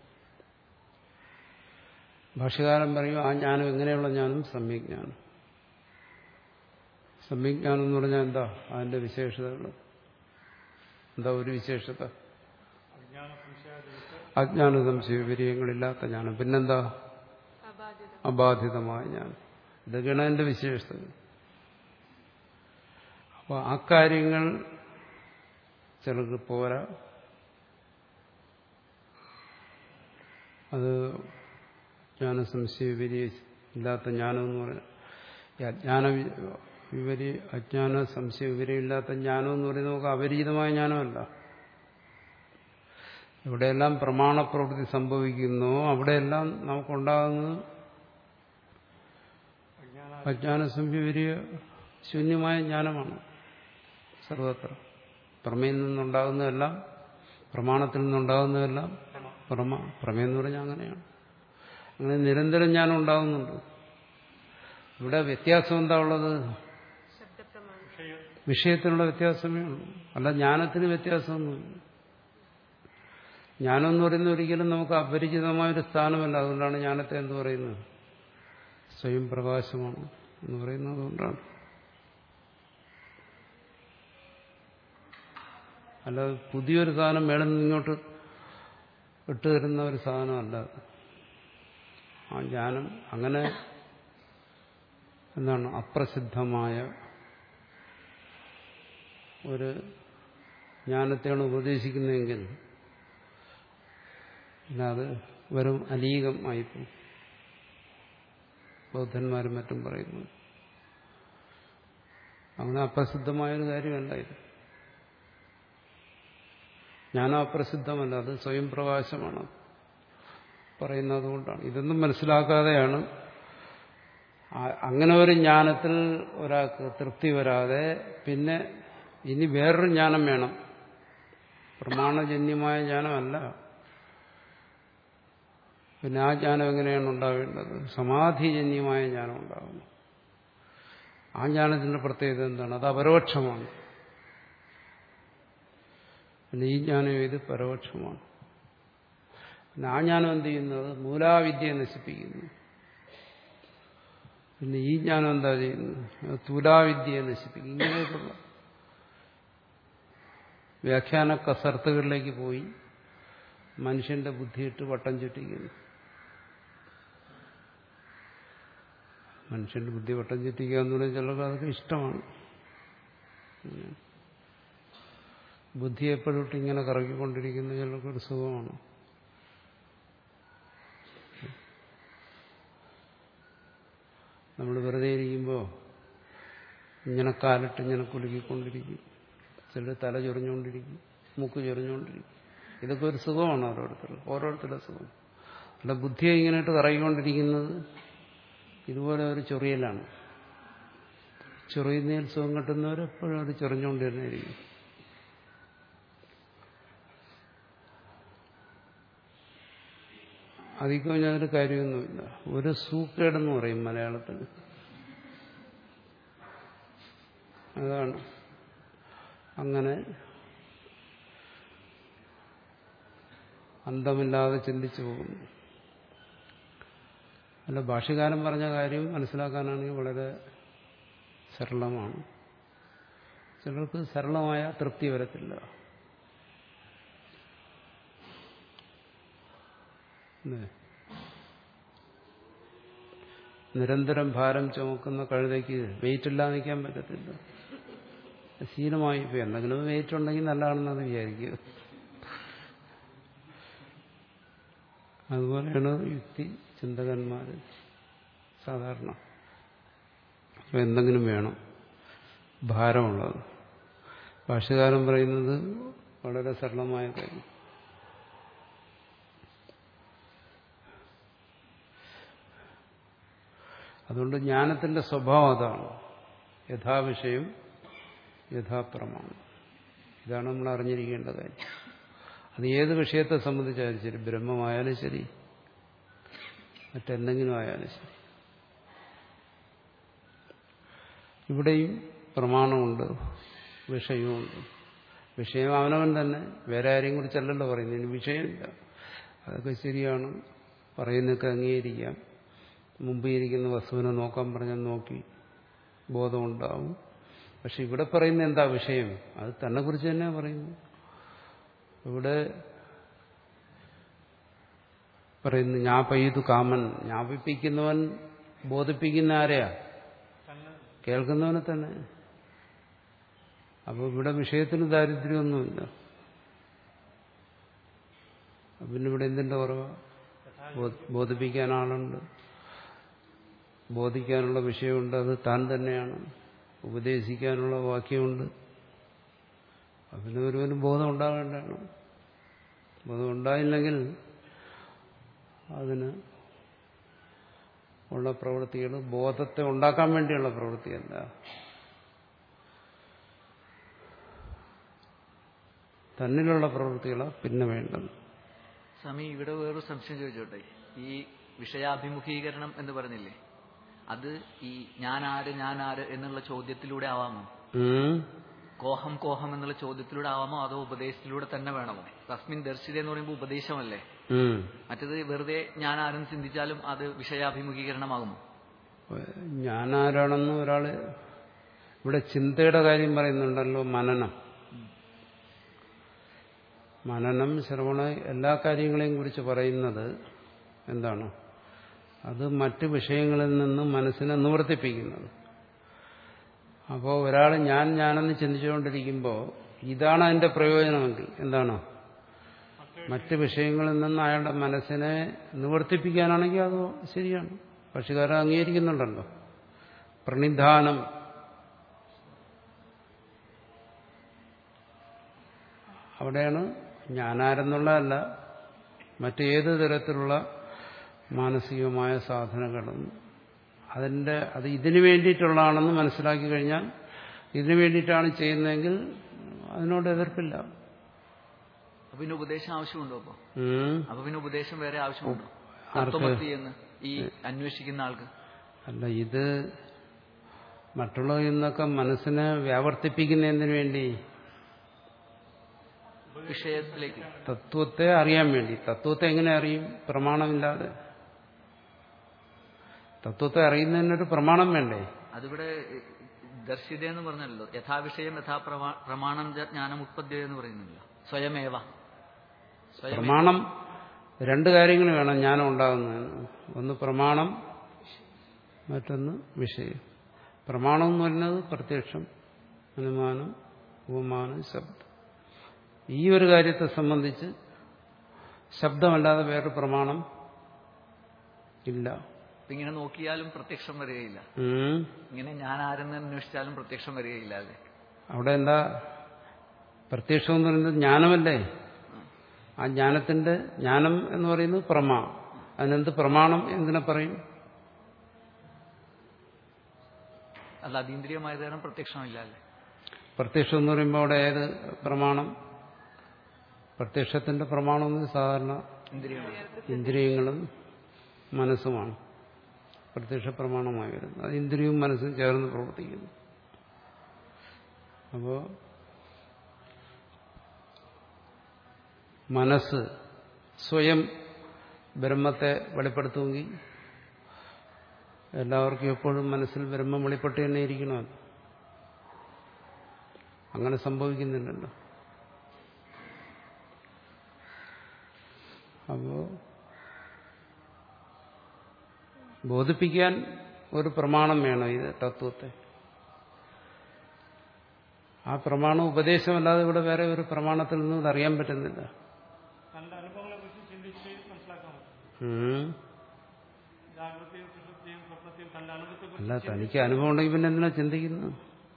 S1: ഭാഷകാരൻ പറയും ആ ജ്ഞാനം എങ്ങനെയുള്ള ജ്ഞാനം സമ്യജ്ഞാനം സമ്യജ്ഞാനം എന്ന് പറഞ്ഞാൽ എന്താ അതിന്റെ വിശേഷതകൾ എന്താ ഒരു വിശേഷത
S3: അജ്ഞാന സംശയാദിവിട്ട്
S1: അജ്ഞാന സംശയ വിപര്യങ്ങളില്ലാത്ത ജ്ഞാനം പിന്നെന്താ അബാധിതമായ ജ്ഞാനം ഇതൊക്കെയാണ് അതിന്റെ വിശേഷതകൾ അപ്പോൾ ആ കാര്യങ്ങൾ ചിലർക്ക് പോരാ അത് ജ്ഞാന സംശയ വിപര്യ ഇല്ലാത്ത ജ്ഞാനം എന്ന് പറഞ്ഞാൽ ഈ അജ്ഞാന വി- വിപരി അജ്ഞാന സംശയ വിപര്യമില്ലാത്ത ജ്ഞാനം എന്ന് പറയുന്നത് നമുക്ക് അപരിചിതമായ ജ്ഞാനമല്ല എവിടെയെല്ലാം പ്രമാണപ്രവൃത്തി സംഭവിക്കുന്നോ അവിടെയെല്ലാം നമുക്കുണ്ടാകുന്നത്
S3: അജ്ഞാന
S1: അജ്ഞാനസംവിവരിയ ശൂന്യമായ ജ്ഞാനമാണ് സർവത്ര പ്രമേയിൽ നിന്നുണ്ടാകുന്നതെല്ലാം പ്രമാണത്തിൽ നിന്നുണ്ടാകുന്നതെല്ലാം പ്രമ പ്രമേയം എന്ന് പറഞ്ഞാൽ അങ്ങനെയാണ് അങ്ങനെ നിരന്തരം ജ്ഞാനം ഉണ്ടാകുന്നുണ്ട് ഇവിടെ വ്യത്യാസം എന്താ ഉള്ളത് വിഷയത്തിലുള്ള വ്യത്യാസമേ ഉള്ളൂ അല്ല ജ്ഞാനത്തിന് വ്യത്യാസമൊന്നുമില്ല ജ്ഞാനം എന്ന് പറയുന്നത് ഒരിക്കലും നമുക്ക് അപരിചിതമായൊരു സ്ഥാനമല്ല അതുകൊണ്ടാണ് ജ്ഞാനത്തെ എന്ത് പറയുന്നത് സ്വയം പ്രകാശമാണ് എന്ന് പറയുന്നത് അതുകൊണ്ടാണ് അല്ലാതെ പുതിയൊരു സാധനം മേളിൽ നിന്ന് ഇങ്ങോട്ട് ഇട്ടു തരുന്ന ഒരു സാധനമല്ല അത്. ആ ജ്ഞാനം അങ്ങനെ എന്താണ് അപ്രസിദ്ധമായ ഒരു ജ്ഞാനത്തെയാണ് ഉപദേശിക്കുന്നതെങ്കിൽ പിന്നെ അത് വെറും അലീകം ആയിപ്പോവും ബൗദ്ധന്മാരും മറ്റും പറയുന്നു അങ്ങനെ അപ്രസിദ്ധമായൊരു കാര്യമല്ല ഇത് ജ്ഞാനം അപ്രസിദ്ധമല്ല അത് സ്വയം പ്രകാശമാണ് പറയുന്നത് കൊണ്ടാണ് ഇതൊന്നും മനസ്സിലാക്കാതെയാണ് ആ- അങ്ങനെ ഒരു ജ്ഞാനത്തിൽ ഒരാൾക്ക് തൃപ്തി വരാതെ പിന്നെ ഇനി വേറൊരു ജ്ഞാനം വേണം പ്രമാണജന്യമായ ജ്ഞാനമല്ല പിന്നെ ആ ജ്ഞാനം എങ്ങനെയാണ് ഉണ്ടാവേണ്ടത് സമാധിജന്യമായ ജ്ഞാനം ഉണ്ടാകുന്നു ആ ജ്ഞാനത്തിന്റെ പ്രത്യേകത എന്താണ് അത് അപരോക്ഷമാണ് പിന്നെ ഈ ജ്ഞാനം ഇത് പരോക്ഷമാണ് പിന്നെ ആ ജ്ഞാനം എന്ത് ചെയ്യുന്നത് മൂലാവിദ്യയെ നശിപ്പിക്കുന്നു പിന്നെ ഈ ജ്ഞാനം എന്താ ചെയ്യുന്നത് തുലാവിദ്യയെ നശിപ്പിക്കും ഇങ്ങനെയൊക്കെയുള്ള വ്യാഖ്യാന കസർത്തുകളിലേക്ക് പോയി മനുഷ്യന്റെ ബുദ്ധിയിട്ട് വട്ടം ചുറ്റിക്കുന്നു മനുഷ്യന്റെ ബുദ്ധി വട്ടം ചുറ്റിക്കുക എന്ന് പറഞ്ഞാൽ ചിലർക്ക് അതൊക്കെ ഇഷ്ടമാണ് ബുദ്ധി എപ്പോഴും ഇങ്ങനെ കറക്കിക്കൊണ്ടിരിക്കുന്ന ചിലർക്കൊരു സുഖമാണ് നമ്മൾ വെറുതെ ഇരിക്കുമ്പോൾ ഇങ്ങനെ കാലിട്ട് ഇങ്ങനെ കുലുക്കിക്കൊണ്ടിരിക്കും ചിലർ തല ചൊറിഞ്ഞുകൊണ്ടിരിക്കും മൂക്ക് ചൊറിഞ്ഞുകൊണ്ടിരിക്കും ഇതൊക്കെ ഒരു സുഖമാണ് ഓരോരുത്തർ ഓരോരുത്തരുടെ സുഖം അല്ല ബുദ്ധിയെ ഇങ്ങനെ ഇട്ട് കറങ്ങിക്കൊണ്ടിരിക്കുന്നത് ഇതുപോലെ ഒരു ചൊറിയലാണ് ചൊറിയുന്നതിൽ സുഖം കിട്ടുന്നവർ എപ്പോഴും അത് ചൊറിഞ്ഞുകൊണ്ട് തന്നെ ഇരിക്കും അധികം ഞാനൊരു കാര്യമൊന്നുമില്ല ഒരു സൂക്കേടെന്ന് പറയും മലയാളത്തിൽ അതാണ് അങ്ങനെ അന്തമില്ലാതെ ചിന്തിച്ചു പോകുന്നു അല്ല ഭാഷകാരൻ പറഞ്ഞ കാര്യം മനസ്സിലാക്കാനാണെങ്കിൽ വളരെ സരളമാണ് ചിലർക്ക് സരളമായ തൃപ്തി വരത്തില്ല അല്ലേ? നിരന്തരം ഭാരം ചുമക്കുന്ന കഴുതയ്ക്ക് വെയിറ്റ് ഇല്ലാതെ നിൽക്കാൻ പറ്റത്തില്ല ശീലമായി ഇപ്പൊ എന്തെങ്കിലും വെയിറ്റ് ഉണ്ടെങ്കിൽ നല്ലതാണെന്നത് വിചാരിക്കുക അതുപോലെയാണ് യുക്തി ചിന്തകന്മാർ സാധാരണ അപ്പൊ എന്തെങ്കിലും വേണം ഭാരമുള്ളത് ഭാഷകാരൻ പറയുന്നത് വളരെ സരളമായ കാര്യം അതുകൊണ്ട് ജ്ഞാനത്തിന്റെ സ്വഭാവം അതാണ് യഥാവിഷയം യഥാപ്രമാണം ഇതാണ് നമ്മൾ അറിഞ്ഞിരിക്കേണ്ട കാര്യം അത് ഏത് വിഷയത്തെ സംബന്ധിച്ചായാലും ശരി ബ്രഹ്മമായാലും ശരി മറ്റെന്തെങ്കിലും ആയാലും ശരി ഇവിടെയും പ്രമാണമുണ്ട് വിഷയവുമുണ്ട് വിഷയം അവനവൻ തന്നെ വേറെ ആരെയും കുറിച്ചല്ലല്ലോ പറയുന്നത് ഇനി വിഷയമില്ല അതൊക്കെ ശരിയാണ് പറയുന്നതൊക്കെ അംഗീകരിക്കാം മുമ്പ് ഇരിക്കുന്ന വസ്തുവിനെ നോക്കാൻ പറഞ്ഞാൽ നോക്കി ബോധമുണ്ടാവും പക്ഷെ ഇവിടെ പറയുന്ന എന്താ വിഷയം അത് തന്നെ കുറിച്ച് തന്നെ പറയുന്നു ഇവിടെ പറയുന്നു ഞാൻ പെയ്തു കാമൻ ജ്ഞാപിപ്പിക്കുന്നവൻ ബോധിപ്പിക്കുന്ന ആരെയാ കേൾക്കുന്നവനെ തന്നെ അപ്പോൾ ഇവിടെ വിഷയത്തിന് ദാരിദ്ര്യമൊന്നുമില്ല അപ്പൊ പിന്നെ ഇവിടെ എന്തിന്റെ കുറവാ ബോ- ബോധിപ്പിക്കാൻ ആളുണ്ട് ബോധിക്കാനുള്ള വിഷയമുണ്ട് അത് താൻ തന്നെയാണ് ഉപദേശിക്കാനുള്ള വാക്യമുണ്ട് അതിന് ഒരുവന് ബോധം ഉണ്ടാകേണ്ടതാണ് ബോധം ഉണ്ടായില്ലെങ്കിൽ അതിന് ഉള്ള പ്രവൃത്തികൾ ബോധത്തെ ഉണ്ടാക്കാൻ വേണ്ടിയുള്ള പ്രവൃത്തിയല്ല തന്നിലുള്ള പ്രവൃത്തികളാണ് പിന്നെ വേണ്ടത്
S2: സ്വാമി ഇവിടെ വേറൊരു സംശയം ചോദിച്ചോട്ടെ ഈ വിഷയാഭിമുഖീകരണം എന്ന് പറഞ്ഞില്ലേ അത് ഈ ഞാൻ ആര് ഞാൻ ആര് എന്നുള്ള ചോദ്യത്തിലൂടെ ആവാമോ
S1: ഉം.
S2: കോഹം കോഹം എന്നുള്ള ചോദ്യത്തിലൂടെ ആവാമോ അതോ ഉപദേശത്തിലൂടെ തന്നെ വേണമോ തസ്മിൻ ദർശിത എന്ന് പറയുമ്പോൾ ഉപദേശമല്ലേ
S1: ഉം.
S2: മറ്റത് വെറുതെ ഞാൻ ആരെന്ന് ചിന്തിച്ചാലും അത് വിഷയാഭിമുഖീകരണമാകുമോ
S1: ഞാൻ ആരാണെന്ന് ഒരാള് ഇവിടെ ചിന്തയുടെ കാര്യം പറയുന്നുണ്ടല്ലോ മനനം മനനം ശ്രവണ എല്ലാ കാര്യങ്ങളെയും കുറിച്ച് പറയുന്നത് എന്താണ് അത് മറ്റ് വിഷയങ്ങളിൽ നിന്ന് മനസ്സിനെ നിവർത്തിപ്പിക്കുന്നത് അപ്പോൾ ഒരാൾ ഞാൻ ഞാനെന്ന് ചിന്തിച്ചുകൊണ്ടിരിക്കുമ്പോൾ ഇതാണ് അതിന്റെ പ്രയോജനമെങ്കിൽ എന്താണ് മറ്റ് വിഷയങ്ങളിൽ നിന്ന് അയാളുടെ മനസ്സിനെ നിവർത്തിപ്പിക്കാനാണെങ്കിൽ അത് ശരിയാണ് പക്ഷികാരൻ അംഗീകരിക്കുന്നുണ്ടല്ലോ പ്രണിധാനം അവിടെയാണ് ഞാനാരെന്നുള്ളതല്ല മറ്റേത് തരത്തിലുള്ള മാനസികമായ സാധനങ്ങളും അതിൻ്റെ അത് ഇതിനു വേണ്ടിയിട്ടുള്ളതാണെന്ന് മനസ്സിലാക്കി കഴിഞ്ഞാൽ ഇതിനു വേണ്ടിയിട്ടാണ് ചെയ്യുന്നതെങ്കിൽ അതിനോട് എതിർപ്പില്ല
S2: അപ്പൊ പിന്നെ ഉപദേശം ആവശ്യമുണ്ടോ അപ്പൊ
S1: ഉം.
S2: അപ്പൊ പിന്നെ ഉപദേശം വേറെ ആവശ്യമുണ്ടോ
S1: ആർക്ക്?
S2: തത്വമസി എന്ന് ഈ അന്വേഷിക്കുന്ന ആൾക്ക്
S1: അല്ല ഇത് മറ്റുള്ളവരിൽ നിന്നൊക്കെ മനസ്സിനെ വ്യാവർത്തിപ്പിക്കുന്നതിന് വേണ്ടി
S2: വിഷയത്തിലേക്ക്
S1: തത്വത്തെ അറിയാൻ വേണ്ടി തത്വത്തെ എങ്ങനെ അറിയും പ്രമാണമില്ലാതെ തത്വത്തെ അറിയുന്നതിനൊരു പ്രമാണം വേണ്ടേ
S2: അതിവിടെ ദർശിത എന്ന് പറഞ്ഞല്ലോ യഥാവിഷയം യഥാ പ്രമാ- പ്രമാണം ച ജ്ഞാനം ഉത്പദ്യ എന്ന് പറയുന്നില്ല സ്വയമേവ സ്വയം
S1: പ്രമാണം രണ്ട് കാര്യങ്ങൾ വേണം ജ്ഞാനം ഉണ്ടാകുന്നതിന് ഒന്ന് പ്രമാണം മറ്റൊന്ന് വിഷയം പ്രമാണം എന്ന് പറയുന്നത് പ്രത്യക്ഷം അനുമാനം ഉപമാനം ശബ്ദം ഈ ഒരു കാര്യത്തെ സംബന്ധിച്ച് ശബ്ദമല്ലാതെ വേറൊരു പ്രമാണം ഇല്ല
S2: ഇപ്പൊ ഇങ്ങനെ നോക്കിയാലും പ്രത്യക്ഷം വരികയില്ല
S1: ഉം.
S2: ഇങ്ങനെ ഞാൻ ആരെന്ന് അന്വേഷിച്ചാലും പ്രത്യക്ഷം വരികയില്ല അല്ലേ
S1: അവിടെ എന്താ പ്രത്യക്ഷം എന്ന് പറയുന്നത് ജ്ഞാനമല്ലേ ആ ജ്ഞാനത്തിന്റെ ജ്ഞാനം എന്ന് പറയുന്നത് പ്രമാ അതിനെന്ത് പ്രമാണം എന്തിനെ പറയും
S2: അല്ല അതീന്ദ്രിയമായ തരം പ്രത്യക്ഷമില്ല അല്ലേ
S1: പ്രത്യക്ഷം എന്ന് പറയുമ്പോൾ അവിടെ ഏത് പ്രമാണം പ്രത്യക്ഷത്തിന്റെ പ്രമാണം എന്ന് സാധാരണ
S2: ഇന്ദ്രിയമാണ്
S1: ഇന്ദ്രിയങ്ങളും മനസ്സുമാണ് പ്രത്യക്ഷ പ്രമാണമായി വരുന്നത് അത് ഇന്ദ്രിയവും മനസ്സും ചേർന്ന് പ്രവർത്തിക്കുന്നു അപ്പോ മനസ്സ് സ്വയം ബ്രഹ്മത്തെ വെളിപ്പെടുത്തുമെങ്കിൽ എല്ലാവർക്കും എപ്പോഴും മനസ്സിൽ ബ്രഹ്മം വെളിപ്പെട്ട് തന്നെ ഇരിക്കണമല്ലോ അങ്ങനെ സംഭവിക്കുന്നില്ലല്ലോ അപ്പോ ബോധിപ്പിക്കാൻ ഒരു പ്രമാണം വേണം ഇത് തത്വത്തെ ആ പ്രമാണം ഉപദേശമല്ലാതെ ഇവിടെ വേറെ ഒരു പ്രമാണത്തിൽ നിന്നും ഇത് അറിയാൻ പറ്റുന്നില്ല
S3: തന്റെ അനുഭവങ്ങളെ കുറിച്ച് ചിന്തിച്ച് മനസ്സിലാക്കാൻ പറ്റും
S1: ഉം.
S3: ജാഗ്രതയും സുഷുപ്തിയും സ്വപ്നത്തെയും തന്റെ അനുഭവത്തെ
S1: അല്ല
S3: കുറിച്ച്
S1: തനിക്ക് അനുഭവം ഉണ്ടെങ്കിൽ പിന്നെ എന്തിനാ ചിന്തിക്കുന്നത്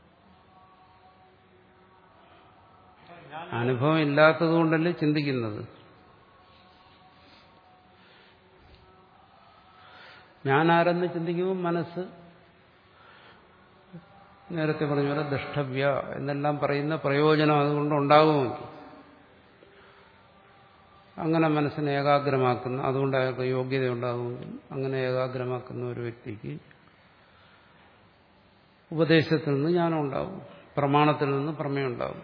S1: അനുഭവം ഇല്ലാത്തത് കൊണ്ടല്ലേ ചിന്തിക്കുന്നത് ഞാൻ ആരെന്ന് ചിന്തിക്കുമ്പോൾ മനസ്സ് നേരത്തെ പറഞ്ഞ പോലെ ദൃഷ്ടവ്യ എന്നെല്ലാം പറയുന്ന പ്രയോജനം അതുകൊണ്ട് ഉണ്ടാകുമെങ്കിൽ അങ്ങനെ മനസ്സിനെ ഏകാഗ്രമാക്കുന്ന അതുകൊണ്ട് അയാൾക്ക് യോഗ്യത ഉണ്ടാകുമെങ്കിൽ അങ്ങനെ ഏകാഗ്രമാക്കുന്ന ഒരു വ്യക്തിക്ക് ഉപദേശത്തിൽ നിന്ന് ജ്ഞാനം ഉണ്ടാവും പ്രമാണത്തിൽ നിന്ന് പ്രമേയം ഉണ്ടാവും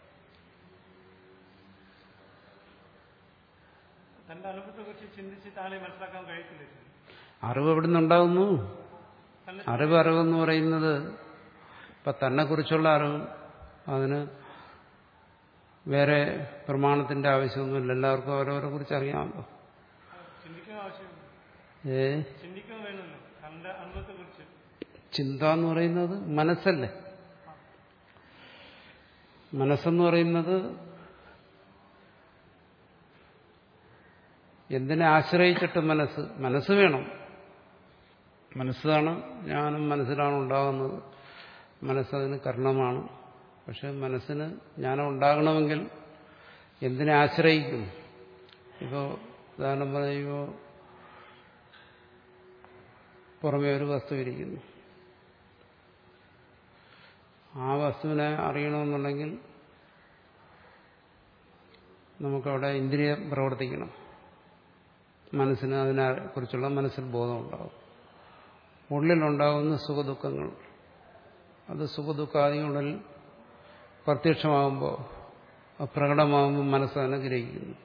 S3: തന്റെ അനുഭവത്തെ കുറിച്ച് ചിന്തിച്ച് താനെ മനസ്സിലാക്കാൻ കഴിയത്തില്ല
S1: അറിവ് എവിടെ നിന്നുണ്ടാകുന്നു
S3: തന്നെ
S1: അറിവ് അറിവെന്ന് പറയുന്നത് ഇപ്പൊ തന്നെക്കുറിച്ചുള്ള അറിവ് അതിന് വേറെ പ്രമാണത്തിന്റെ ആവശ്യമൊന്നുമില്ല എല്ലാവർക്കും അവരവരെ കുറിച്ച് അറിയാമല്ലോ
S3: ചിന്തിക്കാൻ ആവശ്യമില്ല
S1: ഏ
S3: ചിന്തിക്കാൻ വേണമല്ലോ തന്റെ അനുഭവത്തെ കുറിച്ച്
S1: ചിന്ത എന്ന് പറയുന്നത് മനസ്സല്ലേ മനസ്സെന്ന് പറയുന്നത് എന്തിനെ ആശ്രയിച്ചിട്ട് മനസ്സ് മനസ്സ് വേണം മനസ്സാണ് ജ്ഞാനം മനസ്സിലാണ് ഉണ്ടാകുന്നത് മനസ്സതിന് കർണമാണ് പക്ഷെ മനസ്സിന് ജ്ഞാനം ഉണ്ടാകണമെങ്കിൽ എന്തിനെ ആശ്രയിക്കും ഇപ്പോൾ ഉദാഹരണം പറയുമ്പോൾ പുറമേ ഒരു വസ്തു ഇരിക്കുന്നു ആ വസ്തുവിനെ അറിയണമെന്നുണ്ടെങ്കിൽ നമുക്കവിടെ ഇന്ദ്രിയം പ്രവർത്തിക്കണം മനസ്സിന് അതിനെക്കുറിച്ചുള്ള മനസ്സിൽ ബോധമുണ്ടാകും ഉള്ളിലുണ്ടാകുന്ന സുഖദുഃഖങ്ങൾ അത് സുഖദുഃഖാദികളിൽ പ്രത്യക്ഷമാകുമ്പോൾ പ്രകടമാകുമ്പോൾ മനസ്സ് അതിനെ ഗ്രഹിക്കുന്നു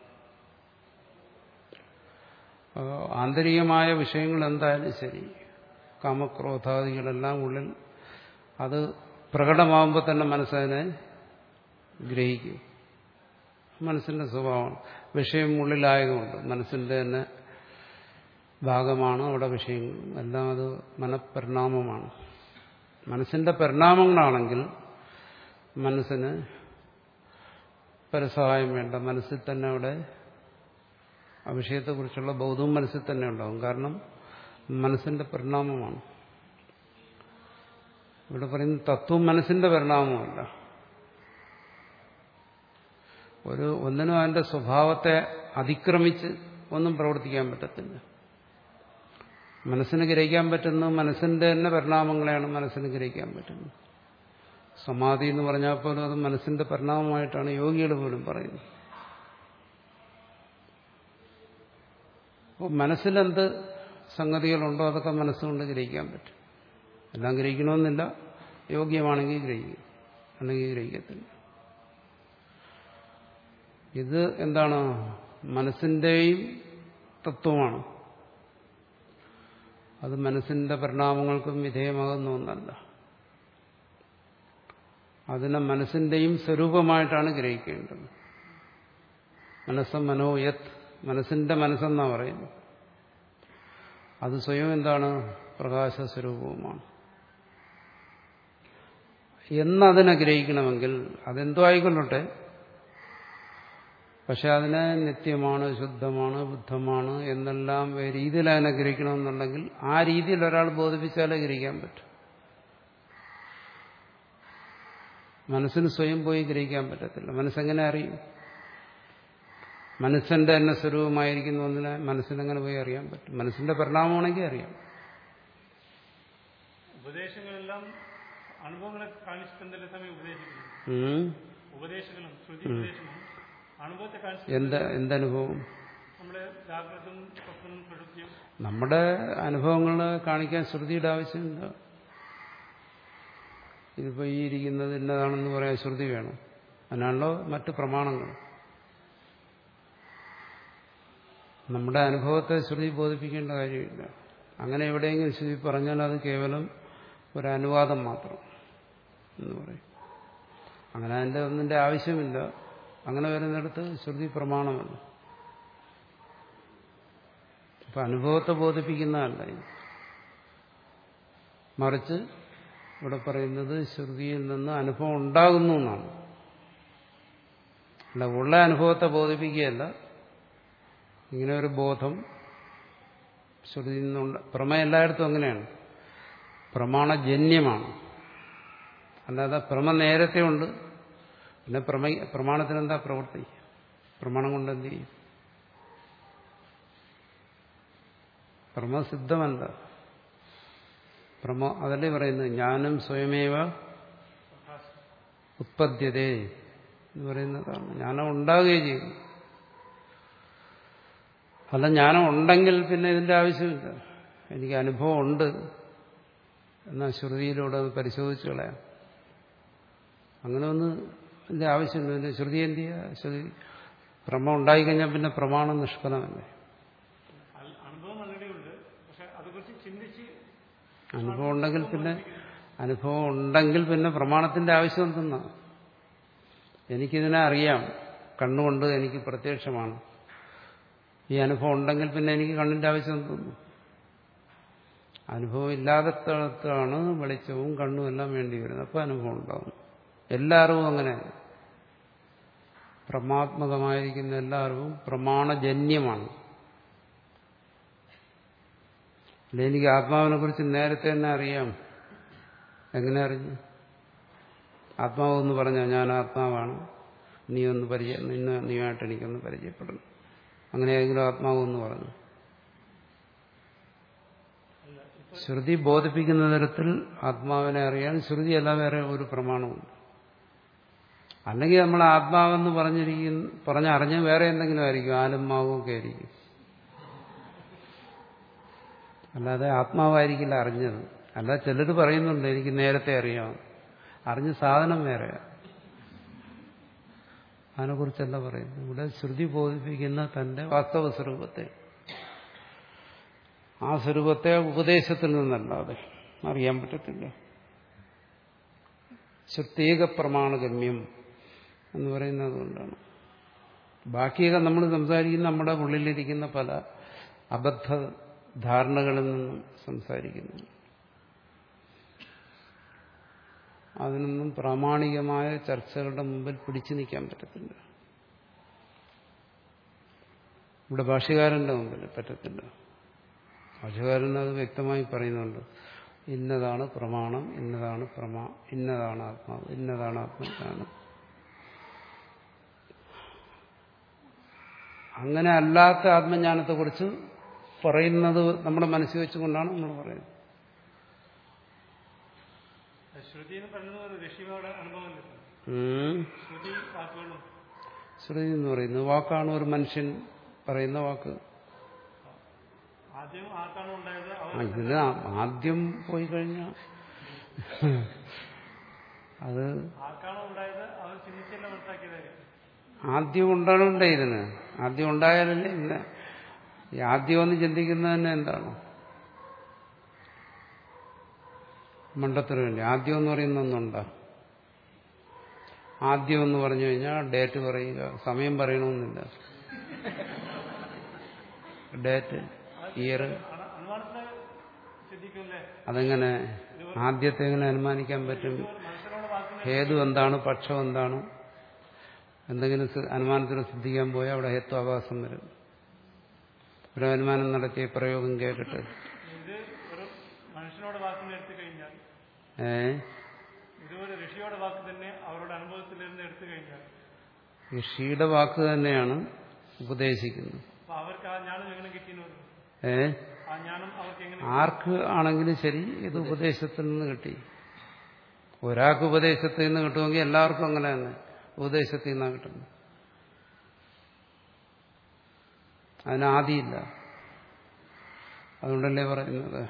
S1: ആന്തരികമായ വിഷയങ്ങൾ എന്തായാലും ശരി കാമക്രോധാദികളെല്ലാം ഉള്ളിൽ അത് പ്രകടമാകുമ്പോൾ തന്നെ മനസ്സതിനെ ഗ്രഹിക്കും മനസ്സിന്റെ സ്വഭാവമാണ് വിഷയം ഉള്ളിലായതുകൊണ്ട് മനസ്സിന്റെ തന്നെ ഭാഗമാണ് അവിടെ വിഷയങ്ങൾ എല്ലാം അത് മനഃപരിണാമമാണ് മനസ്സിന്റെ പരിണാമങ്ങളാണെങ്കിൽ മനസ്സിന് പരസഹായം വേണ്ട മനസ്സിൽ തന്നെ അവിടെ ആ വിഷയത്തെക്കുറിച്ചുള്ള ബൗദ്ധവും മനസ്സിൽ തന്നെ ഉണ്ടാവും കാരണം മനസ്സിന്റെ പരിണാമമാണ് ഇവിടെ പറയുന്ന തത്വം മനസ്സിന്റെ പരിണാമമല്ല ഒരു ഒന്നിനും അതിന്റെ സ്വഭാവത്തെ അതിക്രമിച്ച് ഒന്നും പ്രവർത്തിക്കാൻ പറ്റത്തില്ല മനസ്സിന് ഗ്രഹിക്കാൻ പറ്റുന്ന മനസ്സിന്റെ തന്നെ പരിണാമങ്ങളെയാണ് മനസ്സിന് ഗ്രഹിക്കാൻ പറ്റുന്നത് സമാധി എന്ന് പറഞ്ഞാൽ പോലും അത് മനസ്സിന്റെ പരിണാമമായിട്ടാണ് യോഗികൾ പോലും പറയുന്നത് അപ്പോൾ മനസ്സിലെന്ത് സംഗതികളുണ്ടോ അതൊക്കെ മനസ്സുകൊണ്ട് ഗ്രഹിക്കാൻ പറ്റും എല്ലാം ഗ്രഹിക്കണമെന്നില്ല യോഗ്യമാണെങ്കിൽ ഗ്രഹിക്കും അല്ലെങ്കിൽ ഗ്രഹിക്കത്തില്ല ഇത് എന്താണ് മനസ്സിന്റെയും തത്വമാണ് അത് മനസ്സിന്റെ പരിണാമങ്ങൾക്കും വിധേയമാകുന്ന ഒന്നല്ല അതിനെ മനസ്സിന്റെയും സ്വരൂപമായിട്ടാണ് ഗ്രഹിക്കേണ്ടത് മനസ്സ് മനോയത് മനസ്സിന്റെ മനസ്സെന്നാ പറയുന്നത് അത് സ്വയം എന്താണ് പ്രകാശ സ്വരൂപവുമാണ് എന്നതിനെ ഗ്രഹിക്കണമെങ്കിൽ അതെന്തോ ആയിക്കൊള്ളട്ടെ പക്ഷെ അതിനെ നിത്യമാണ് ശുദ്ധമാണ് ബുദ്ധമാണ് എന്നെല്ലാം രീതിയിൽ അതിനെ ഗ്രഹിക്കണമെന്നുണ്ടെങ്കിൽ ആ രീതിയിൽ ഒരാൾ ബോധിപ്പിച്ചാലേ ഗ്രഹിക്കാൻ പറ്റും മനസ്സിന് സ്വയം പോയി ഗ്രഹിക്കാൻ പറ്റത്തില്ല മനസ്സെങ്ങനെ അറിയും മനസ്സിന്റെ തന്നെ സ്വരൂപമായിരിക്കുന്ന ഒന്നിനെ മനസ്സിനെങ്ങനെ പോയി അറിയാൻ പറ്റും മനസ്സിന്റെ പരിണാമമാണെങ്കിൽ അറിയാം
S3: ഉപദേശങ്ങളെല്ലാം അനുഭവങ്ങളെ കാണിച്ചിട്ടുണ്ടല്ലേ സമയം ഉപദേശിക്കുന്നത്
S1: ഉം.
S3: ഉപദേശങ്ങളും ശ്രുതി ഉപദേശങ്ങളും അനുഭവത്തെ കാണിച്ചു
S1: എന്ത് എന്തനുഭവം
S3: നമ്മുടെ ജാഗ്രതും സ്വപ്നവും പ്രകൃതിയും
S1: നമ്മുടെ അനുഭവങ്ങൾ കാണിക്കാൻ ശ്രുതിയുടെ ആവശ്യമില്ല ഇതിപ്പോ ഈ ഇരിക്കുന്നത് ഇന്നതാണെന്ന് പറയാൻ ശ്രുതി വേണം അതിനാണല്ലോ മറ്റ് പ്രമാണങ്ങൾ നമ്മുടെ അനുഭവത്തെ ശ്രുതി ബോധിപ്പിക്കേണ്ട കാര്യമില്ല അങ്ങനെ എവിടെയെങ്കിലും ശ്രുതി പറഞ്ഞാൽ അത് കേവലം ഒരു അനുവാദം മാത്രം എന്ന് പറയും അങ്ങനെ അതിൻ്റെ ഒന്നിൻ്റെ ആവശ്യമില്ല അങ്ങനെ വരുന്നിടത്ത് ശ്രുതി പ്രമാണമല്ല അപ്പൊ അനുഭവത്തെ ബോധിപ്പിക്കുന്നതല്ല ഇത് മറിച്ച് ഇവിടെ പറയുന്നത് ശ്രുതിയിൽ നിന്ന് അനുഭവം ഉണ്ടാകുന്നു എന്നാണ് അല്ല ഉള്ള അനുഭവത്തെ ബോധിപ്പിക്കുകയല്ല ഇങ്ങനെ ഒരു ബോധം ശ്രുതിയിൽ നിന്നുണ്ട് പ്രമ എല്ലായിടത്തും അങ്ങനെയാണ് പ്രമാണജന്യമാണ് അല്ലാതെ പ്രമ നേരത്തെ ഉണ്ട് പിന്നെ പ്രമ പ്രമാണത്തിനെന്താ പ്രവൃത്തി പ്രമാണം കൊണ്ട് എന്ത് ചെയ്യും പ്രമസിദ്ധമല്ല പ്രമ അതല്ലേ പറയുന്നത് ജ്ഞാനം സ്വയമേവ ഉത്പദ്യതേ എന്ന് പറയുന്നതാണ് ജ്ഞാനം ഉണ്ടാകുകയും ചെയ്യും അല്ല ജ്ഞാനം ഉണ്ടെങ്കിൽ പിന്നെ ഇതിന്റെ ആവശ്യമില്ല എനിക്ക് അനുഭവം ഉണ്ട് എന്നാൽ ശ്രുതിയിലൂടെ അത് പരിശോധിച്ച് കളയാം അങ്ങനെ ഒന്നും ഇതിന്റെ ആവശ്യമില്ല ഇതിന്റെ ശ്രുതി എന്ത് ചെയ്യുക ശ്രുതി പ്രമ ഉണ്ടായിക്കഴിഞ്ഞാൽ പിന്നെ പ്രമാണം നിഷ്ഫലമല്ലേ
S3: അൽ- അനുഭവം അങ്ങനെയുണ്ട് പക്ഷെ അതേക്കുറിച്ച് ചിന്തിച്ച്
S1: അനുഭവം ഉണ്ടെങ്കിൽ പിന്നെ അനുഭവം ഉണ്ടെങ്കിൽ പിന്നെ പ്രമാണത്തിന്റെ ആവശ്യം എന്തെന്നാ എനിക്കിതിനെ അറിയാം കണ്ണുകൊണ്ട് എനിക്ക് പ്രത്യക്ഷമാണ് ഈ അനുഭവം ഉണ്ടെങ്കിൽ പിന്നെ എനിക്ക് കണ്ണിന്റെ ആവശ്യം എന്തെന്നു അനുഭവം ഇല്ലാത്തടത്താണ് വെളിച്ചവും കണ്ണും എല്ലാം വേണ്ടി വരുന്നത് അപ്പോൾ അനുഭവം ഉണ്ടാകും എല്ലാ അറിവും അങ്ങനെ പ്രമാത്മകമായിരിക്കുന്ന എല്ലാ അറിവും പ്രമാണജന്യമാണ് അല്ലെ എനിക്ക് ആത്മാവിനെ കുറിച്ച് നേരത്തെ തന്നെ അറിയാം എങ്ങനെ അറിഞ്ഞു ആത്മാവ് എന്ന് പറഞ്ഞാൽ ഞാൻ ആത്മാവാണ് നീ ഒന്ന് പരിചയ നിന്നെ നീയായിട്ട് എനിക്കൊന്ന് പരിചയപ്പെടണം അങ്ങനെ ഏതെങ്കിലും ആത്മാവ് എന്ന് പറഞ്ഞു ശ്രുതി ബോധിപ്പിക്കുന്ന തരത്തിൽ ആത്മാവിനെ അറിയാൻ ശ്രുതി അല്ല വേറെ ഒരു പ്രമാണമുണ്ട് അല്ലെങ്കിൽ നമ്മൾ ആത്മാവെന്ന് പറഞ്ഞിരിക്കുന്ന പറഞ്ഞറിഞ്ഞ് വേറെ എന്തെങ്കിലും ആയിരിക്കും ആലും മാവും ഒക്കെ ആയിരിക്കും അല്ലാതെ ആത്മാവായിരിക്കില്ല അറിഞ്ഞത് അല്ല ചിലർ പറയുന്നുണ്ട് എനിക്ക് നേരത്തെ അറിയാം അറിഞ്ഞ സാധനം വേറെയാണ് അതിനെക്കുറിച്ചല്ല പറയുന്നത് ഇവിടെ ശ്രുതി ബോധിപ്പിക്കുന്ന തന്റെ വാസ്തവ സ്വരൂപത്തെ ആ സ്വരൂപത്തെ ഉപദേശത്തിൽ നിന്നല്ലാതെ അറിയാൻ പറ്റത്തില്ല ശ്രുതീക പ്രമാണഗമ്യം എന്ന് പറയുന്നത് കൊണ്ടാണ് ബാക്കിയൊക്കെ നമ്മൾ സംസാരിക്കുന്ന നമ്മുടെ ഉള്ളിലിരിക്കുന്ന പല അബദ്ധ ധാരണകളിൽ നിന്നും സംസാരിക്കുന്നു അതിനൊന്നും പ്രാമാണികമായ ചർച്ചകളുടെ മുമ്പിൽ പിടിച്ചു നിൽക്കാൻ പറ്റത്തില്ല ഇവിടെ ഭാഷ്യകാരന്റെ മുമ്പിൽ പറ്റത്തില്ല ഭാഷകാരൻ അത് വ്യക്തമായി പറയുന്നുണ്ട് ഇന്നതാണ് പ്രമാണം ഇന്നതാണ് പ്രമാ ഇന്നതാണ് ആത്മാവ് ഇന്നതാണ് ആത്മജ്ഞാനം അങ്ങനെ അല്ലാത്ത ആത്മജ്ഞാനത്തെക്കുറിച്ച് പറയുന്നത് നമ്മുടെ മനസ്സിൽ വെച്ചുകൊണ്ടാണ് നമ്മൾ പറയുന്നത്
S3: ശ്രുതി എന്ന് പറയുന്നത് ഒരു ഋഷിയുടെ അനുഭവം കിട്ടും
S1: ഉം.
S3: ശ്രുതി വാക്കുകളും
S1: ശ്രുതി എന്ന് പറയുന്നത് വാക്കാണ് ഒരു മനുഷ്യൻ പറയുന്ന വാക്ക്
S3: ആദ്യം ആർക്കാണ് ഉണ്ടായത്
S1: ആ,
S3: അവർ
S1: ഇതിന് ആദ്യം പോയി കഴിഞ്ഞാൽ അത്
S3: ആർക്കാണോ ഉണ്ടായത് അവർ ചിന്തിച്ചല്ല മനസ്സിലാക്കിയത്
S1: ആദ്യം ഉണ്ടാകണ്ടേ ഇതിന് ആദ്യം ഉണ്ടായാലല്ലേ ഇന്ന് ഈ ആദ്യം ഒന്ന് ചിന്തിക്കുന്നത് തന്നെ എന്താണ് മണ്ടത്തിന് വേണ്ടി ആദ്യം എന്ന് പറയുന്ന ഒന്നുണ്ടോ ആദ്യം എന്ന് പറഞ്ഞു കഴിഞ്ഞാൽ ഡേറ്റ് പറയുക സമയം പറയണമെന്നില്ല ഡേറ്റ് ഇയർ
S3: അണ- അനുമാനത്തിന് ചിന്തിക്കുമല്ലേ
S1: അതെങ്ങനെ ആദ്യത്തെ എങ്ങനെ അനുമാനിക്കാൻ പറ്റും
S3: മനുഷ്യനോട് വാക്കിന്
S1: ഹേതു എന്താണ് പക്ഷം എന്താണ് എന്തെങ്കിലും സി- അനുമാനത്തിന് സിദ്ധിക്കാൻ പോയാൽ അവിടെ ഹേത്വാഭാസം വരും ഒരു അനുമാനം നടത്തിയ പ്രയോഗം കേട്ടിട്ട്
S3: ഇത് ഒരു മനുഷ്യനോട് വാക്കിന് എടുത്തു കഴിഞ്ഞാൽ
S1: ഏ
S3: ഇത് ഒരു ഋഷിയുടെ വാക്ക് തന്നെ അവരുടെ അനുഭവത്തിലിരുന്ന് എടുത്തു കഴിഞ്ഞാൽ
S1: ഋഷിയുടെ വാക്ക് തന്നെയാണ് ഉപദേശിക്കുന്നത്
S3: അപ്പൊ അവർക്ക് ആ ജ്ഞാനം എങ്ങനെ കിട്ടിയെന്ന് പറഞ്ഞു
S1: ഏ
S3: ആ ജ്ഞാനം അവർക്ക് എങ്ങനെ
S1: ആർക്ക് ആണെങ്കിലും ശരി ഇത് ഉപദേശത്തിൽ നിന്ന് കിട്ടി ഒരാൾക്ക് ഉപദേശത്തിൽ നിന്ന് കിട്ടുമെങ്കിൽ എല്ലാവർക്കും അങ്ങനെ തന്നെ ഉപദേശത്തിൽ നിന്നാണ് കിട്ടുന്നത് അതിന് ആദിയില്ല അതുകൊണ്ടല്ലേ പറയുന്നത്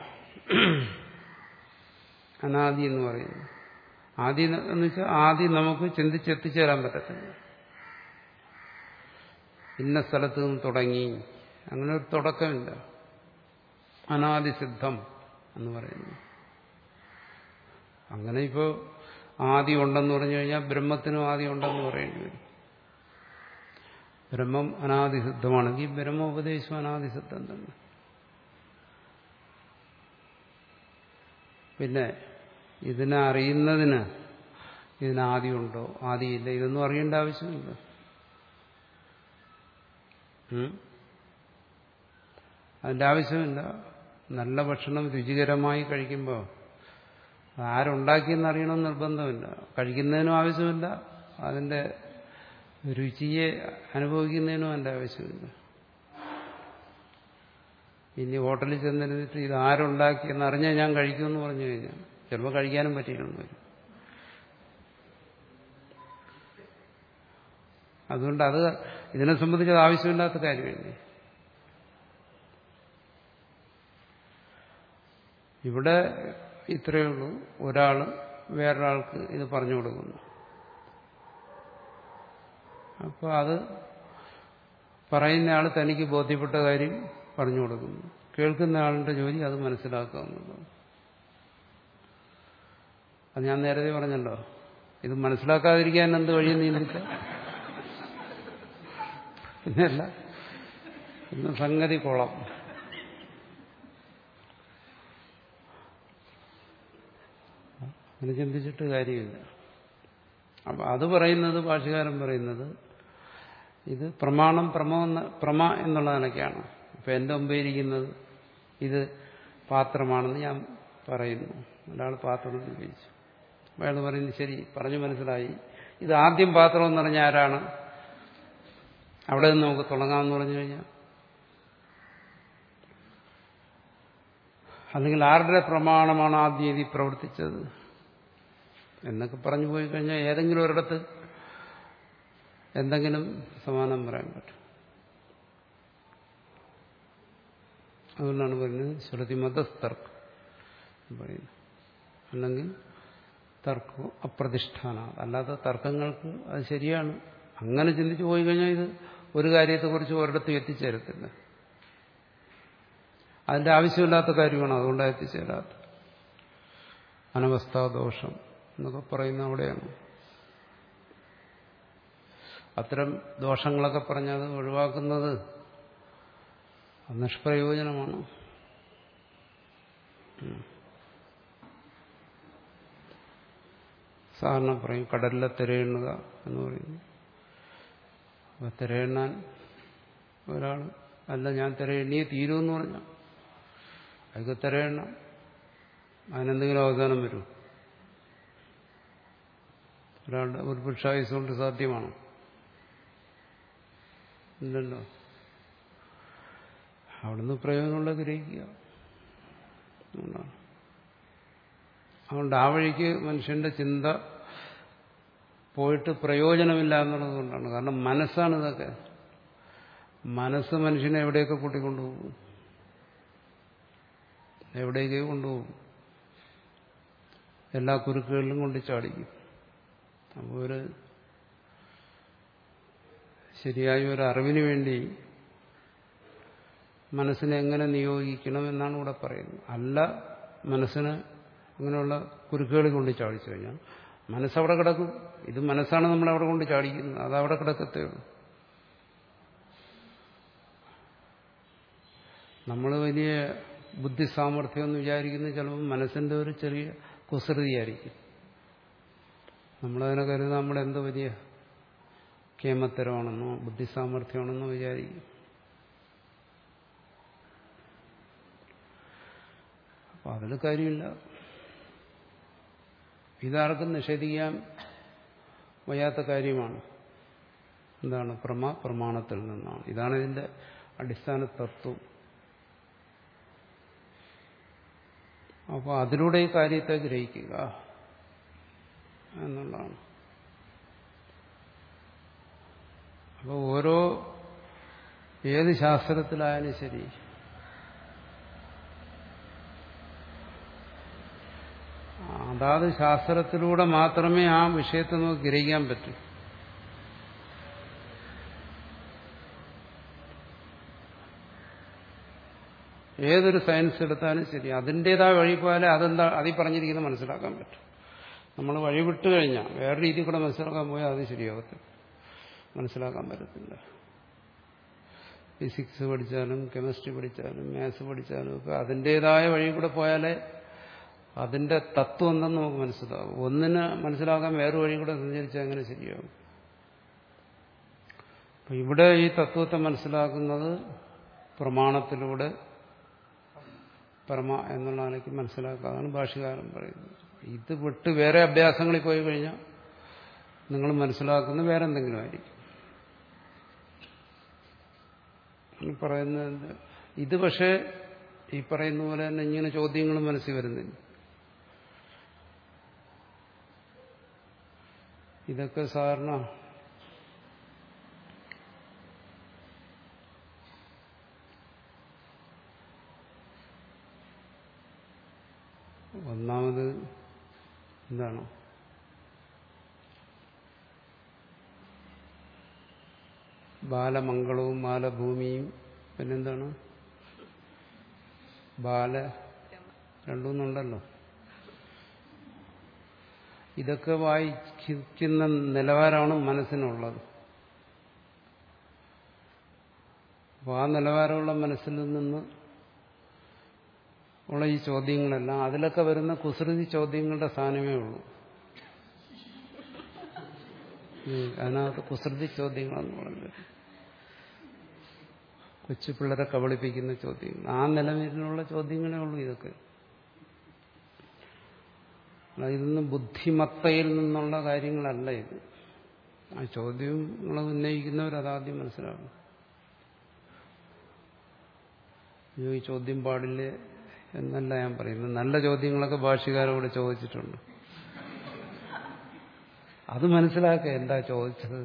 S1: അനാദി എന്ന് പറയുന്നു ആദി എന്ന് വെച്ചാൽ ആദ്യം നമുക്ക് ചിന്തിച്ചെത്തിച്ചേരാൻ പറ്റത്തില്ല ഇന്ന സ്ഥലത്ത് നിന്ന് തുടങ്ങി അങ്ങനെ ഒരു തുടക്കമില്ല അനാദിസിദ്ധം എന്ന് പറയുന്നു അങ്ങനെ ഇപ്പോ ആദി ഉണ്ടെന്ന് പറഞ്ഞു കഴിഞ്ഞാൽ ബ്രഹ്മത്തിനും ആദി ഉണ്ടെന്ന് പറയേണ്ടി വരും ബ്രഹ്മം അനാദിസിദ്ധമാണെങ്കിൽ ബ്രഹ്മോപദേശം അനാദിസിദ്ധം തന്നെ പിന്നെ ഇതിനെ അറിയുന്നതിന് ഇതിന് ആദിയുണ്ടോ ആദിയില്ല ഇതൊന്നും അറിയേണ്ട ആവശ്യമില്ല ഉം? അതിന്റെ ആവശ്യമില്ല നല്ല ഭക്ഷണം രുചികരമായി കഴിക്കുമ്പോൾ ആരുണ്ടാക്കിയെന്ന് അറിയണമെന്ന് നിർബന്ധമില്ല കഴിക്കുന്നതിനും ആവശ്യമില്ല അതിന്റെ രുചിയെ അനുഭവിക്കുന്നതിനും അതിന്റെ ആവശ്യമില്ല ഇനി ഹോട്ടലിൽ ചെന്നിരുന്നിട്ട് ഇത് ആരുണ്ടാക്കിയെന്ന് അറിഞ്ഞാൽ ഞാൻ കഴിക്കുമെന്ന് പറഞ്ഞു കഴിഞ്ഞാൽ ചിലപ്പോൾ കഴിക്കാനും പറ്റിയില്ലെന്ന് വരും അതുകൊണ്ട് അത് ഇതിനെ സംബന്ധിച്ച് അത് ആവശ്യമില്ലാത്ത കാര്യമല്ലേ ഇവിടെ ഇത്രയേ ഉള്ളൂ ഒരാൾ വേറൊരാൾക്ക് ഇത് പറഞ്ഞു കൊടുക്കുന്നു അപ്പോൾ അത് പറയുന്ന ആൾ തനിക്ക് ബോധ്യപ്പെട്ട കാര്യം പറഞ്ഞു കൊടുക്കുന്നു കേൾക്കുന്ന ആളിന്റെ ജോലി അത് മനസ്സിലാക്കുക എന്നുള്ളത് അത് ഞാൻ നേരത്തെ പറഞ്ഞല്ലോ ഇത് മനസ്സിലാക്കാതിരിക്കാൻ എന്ത് വഴിയെന്ന് ചിന്തിച്ച പിന്നെയല്ല ഇന്ന് സംഗതി കുളം അങ്ങനെ ചിന്തിച്ചിട്ട് കാര്യമില്ല അപ്പൊ അത് പറയുന്നത് ഭാഷകാരൻ പറയുന്നത് ഇത് പ്രമാണം പ്രമോ എന്ന പ്രമ എന്നുള്ള നിലയ്ക്കാണ് ഇപ്പൊ എന്റെ മുമ്പേ ഇരിക്കുന്നത് ഇത് പാത്രമാണെന്ന് ഞാൻ പറയുന്നു ഒരാൾ പാത്രം എന്ന് ചോദിച്ചു അയാൾ പറയുന്നു ശരി പറഞ്ഞു മനസ്സിലായി ഇത് ആദ്യം പാത്രം എന്ന് പറഞ്ഞാൽ ആരാണ് അവിടെ നിന്ന് നമുക്ക് തുടങ്ങാമെന്ന് പറഞ്ഞു കഴിഞ്ഞാൽ അല്ലെങ്കിൽ ആരുടെ പ്രമാണമാണ് ആദ്യം ഇതിൽ പ്രവർത്തിച്ചത് എന്നൊക്കെ പറഞ്ഞു പോയി കഴിഞ്ഞാൽ ഏതെങ്കിലും ഒരിടത്ത് എന്തെങ്കിലും സമാനം പറയാൻ പറ്റും അതുകൊണ്ടാണ് പറയുന്നത് ശ്രുതിമതസ്തർക്കം എന്ന് പറയുന്നത് അല്ലെങ്കിൽ തർക്കം അപ്രതിഷ്ഠാന അല്ലാത്ത തർക്കങ്ങൾക്ക് അത് ശരിയാണ് അങ്ങനെ ചിന്തിച്ചു പോയി കഴിഞ്ഞാൽ ഇത് ഒരു കാര്യത്തെക്കുറിച്ച് ഒരിടത്തും എത്തിച്ചേരത്തില്ല അതിന്റെ ആവശ്യമില്ലാത്ത കാര്യമാണ് അതുകൊണ്ട് എത്തിച്ചേരാത്ത അനവസ്ഥാദോഷം എന്നൊക്കെ പറയുന്ന അവിടെയാണ് അത്തരം ദോഷങ്ങളൊക്കെ പറഞ്ഞത് ഒഴിവാക്കുന്നത് അത് നിഷ്പ്രയോജനമാണ് സാധാരണ പറയും കടലിലെ തിരയെണ്ണുക എന്ന് പറയുന്നു അപ്പൊ തിരയെണ്ണാൻ ഒരാൾ അല്ല ഞാൻ തിരയെണ്ണിയെ തീരുമെന്ന് പറഞ്ഞാൽ അതൊക്കെ തിരയെണ്ണ അതിനെന്തെങ്കിലും അവസാനം വരും ഒരാളുടെ ഒരു പുരുഷായുസ് കൊണ്ട് സാധ്യമാണോ ഇല്ലല്ലോ അവിടുന്ന് പ്രയോജനമുള്ള ഗ്രഹിക്കുക അതുകൊണ്ടാണ് അതുകൊണ്ട് ആ വഴിക്ക് മനുഷ്യന്റെ ചിന്ത പോയിട്ട് പ്രയോജനമില്ല എന്നുള്ളത് കൊണ്ടാണ് കാരണം മനസ്സാണ് ഇതൊക്കെ മനസ്സ് മനുഷ്യനെ എവിടെയൊക്കെ കൂട്ടിക്കൊണ്ടുപോകും എവിടേക്ക് കൊണ്ടുപോകും എല്ലാ കുരുക്കുകളിലും കൊണ്ട് ചാടിക്കും അപ്പോൾ ഒരു ശരിയായ ഒരു അറിവിന് വേണ്ടി മനസ്സിനെ എങ്ങനെ നിയോഗിക്കണം എന്നാണ് ഇവിടെ പറയുന്നത് അല്ല മനസ്സിന് അങ്ങനെയുള്ള കുരുക്കുകളിൽ കൊണ്ട് ചാടിച്ചു കഴിഞ്ഞാൽ മനസ്സവിടെ കിടക്കും ഇത് മനസ്സാണ് നമ്മളവിടെ കൊണ്ട് ചാടിക്കുന്നത് അതവിടെ കിടക്കത്തേ ഉള്ളൂ നമ്മൾ വലിയ ബുദ്ധി സാമർഥ്യം എന്ന് വിചാരിക്കുന്നത് ചിലപ്പോൾ മനസ്സിന്റെ ഒരു ചെറിയ കുസൃതിയായിരിക്കും നമ്മളതിനെ കരുതുന്നത് നമ്മുടെ എന്തോ വലിയ കേമത്തരമാണെന്നോ ബുദ്ധി സാമർഥ്യമാണെന്നോ വിചാരിക്കും അപ്പൊ അതിൽ കാര്യമില്ല ഇതാർക്കും നിഷേധിക്കാൻ വയ്യാത്ത കാര്യമാണ് എന്താണ് പ്രമ പ്രമാണത്തിൽ നിന്നാണ് ഇതാണ് ഇതിന്റെ അടിസ്ഥാന തത്വം അപ്പോൾ അതിലൂടെ ഈ കാര്യത്തെ ഗ്രഹിക്കുക എന്നുള്ളതാണ് അപ്പോൾ ഓരോ ഏത് ശാസ്ത്രത്തിലായാലും ശരി അതാത് ശാസ്ത്രത്തിലൂടെ മാത്രമേ ആ വിഷയത്തെ നമുക്ക് ഗ്രഹിക്കാൻ പറ്റൂ ഏതൊരു സയൻസ് എടുത്താലും ശരി അതിൻ്റെതായ വഴി പോയാലേ അതെന്താ അതിൽ പറഞ്ഞിരിക്കുന്നത് മനസ്സിലാക്കാൻ പറ്റും നമ്മൾ വഴി വിട്ടു കഴിഞ്ഞാൽ വേറെ രീതിയിൽ കൂടെ മനസ്സിലാക്കാൻ പോയാൽ അത് ശരിയാകത്തില്ല മനസ്സിലാക്കാൻ പറ്റത്തില്ല ഫിസിക്സ് പഠിച്ചാലും കെമിസ്ട്രി പഠിച്ചാലും മാത്സ് പഠിച്ചാലും ഒക്കെ അതിൻ്റെതായ വഴി കൂടെ പോയാലേ അതിന്റെ തത്വം എന്തെന്ന് നമുക്ക് മനസ്സിലാവും ഒന്നിന് മനസ്സിലാക്കാൻ വേറെ വഴി കൂടെ സഞ്ചരിച്ചാൽ അങ്ങനെ ശരിയാകും അപ്പൊ ഇവിടെ ഈ തത്വത്തെ മനസ്സിലാക്കുന്നത് പ്രമാണത്തിലൂടെ പരമ എന്നുള്ള നിലയ്ക്ക് മനസ്സിലാക്കാതാണ് ഭാഷകാരൻ പറയുന്നത് ഇത് വിട്ട് വേറെ അഭ്യാസങ്ങളിൽ പോയി കഴിഞ്ഞാൽ നിങ്ങൾ മനസ്സിലാക്കുന്ന വേറെ എന്തെങ്കിലും ആയിരിക്കും ഈ പറയുന്നത് ഇത് പക്ഷേ ഈ പറയുന്ന പോലെ തന്നെ ഇങ്ങനെ ചോദ്യങ്ങൾ മനസ്സിൽ വരുന്നില്ല ഇതൊക്കെ സാധാരണ ഒന്നാമത് എന്താണ് ബാലമംഗളവും ബാലഭൂമിയും പിന്നെന്താണ് ബാല രണ്ടൂന്നുണ്ടല്ലോ ഇതൊക്കെ വായിക്കുന്ന നിലവാരമാണ് മനസ്സിനുള്ളത് അപ്പോൾ ആ നിലവാരമുള്ള മനസ്സിൽ നിന്ന് ഉള്ള ഈ ചോദ്യങ്ങളെല്ലാം അതിലൊക്കെ വരുന്ന കുസൃതി ചോദ്യങ്ങളുടെ സ്ഥാനമേ ഉള്ളൂ അതിനകത്ത് കുസൃതി ചോദ്യങ്ങളെന്ന് പറഞ്ഞത് കൊച്ചു പിള്ളേരെ കബളിപ്പിക്കുന്ന ചോദ്യങ്ങൾ ആ നിലവിലുള്ള ചോദ്യങ്ങളേ ഉള്ളൂ ഇതൊക്കെ ഇതൊന്നും ബുദ്ധിമത്തയിൽ നിന്നുള്ള കാര്യങ്ങളല്ല ഇത് ആ ചോദ്യങ്ങൾ ഉന്നയിക്കുന്നവർ അതാദ്യം മനസ്സിലാക്കണം ഈ ചോദ്യം പാടില്ലേ എന്നല്ല ഞാൻ പറയുന്നത് നല്ല ചോദ്യങ്ങളൊക്കെ ഭാഷ്യകാരോട് ചോദിച്ചിട്ടുണ്ട് അത് മനസ്സിലാക്കുക എന്താ ചോദിച്ചത്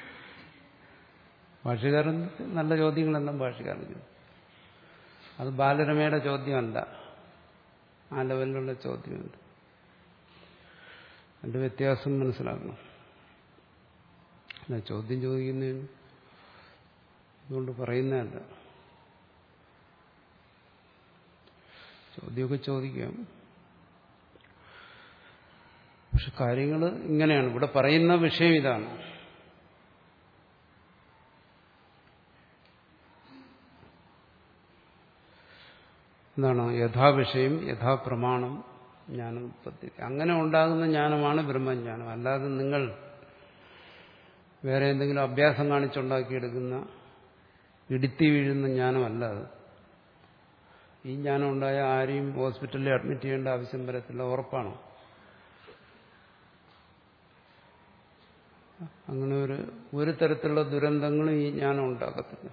S1: ഭാഷ്യകാരൻ നല്ല ചോദ്യങ്ങളെല്ലാം ഭാഷ്യകാരൻ ചോദിച്ചു അത് ബാലരമയുടെ ചോദ്യമല്ല ആ ലെവലിലുള്ള ചോദ്യമുണ്ട് അതിന്റെ വ്യത്യാസം മനസ്സിലാക്കണം അല്ല ചോദ്യം ചോദിക്കുന്നതിന് അതുകൊണ്ട് പറയുന്നതല്ല ചോദ്യമൊക്കെ ചോദിക്കാം പക്ഷെ കാര്യങ്ങൾ ഇങ്ങനെയാണ് ഇവിടെ പറയുന്ന വിഷയം ഇതാണ് എന്താണ് യഥാവിഷയം യഥാപ്രമാണം ജ്ഞാനോത്പത്തി അങ്ങനെ ഉണ്ടാകുന്ന ജ്ഞാനമാണ് ബ്രഹ്മജ്ഞാനം അല്ലാതെ നിങ്ങൾ വേറെ എന്തെങ്കിലും അഭ്യാസം കാണിച്ചുണ്ടാക്കിയെടുക്കുന്ന ഇടുത്തി വീഴുന്ന ജ്ഞാനമല്ല അത് ഈ ജ്ഞാനം ഉണ്ടായ ആരെയും ഹോസ്പിറ്റലിൽ അഡ്മിറ്റ് ചെയ്യേണ്ട ആവശ്യം വരത്തില്ല ഉറപ്പാണോ അങ്ങനെ ഒരു ഒരു തരത്തിലുള്ള ദുരന്തങ്ങളും ഈ ജ്ഞാനം ഉണ്ടാക്കത്തില്ല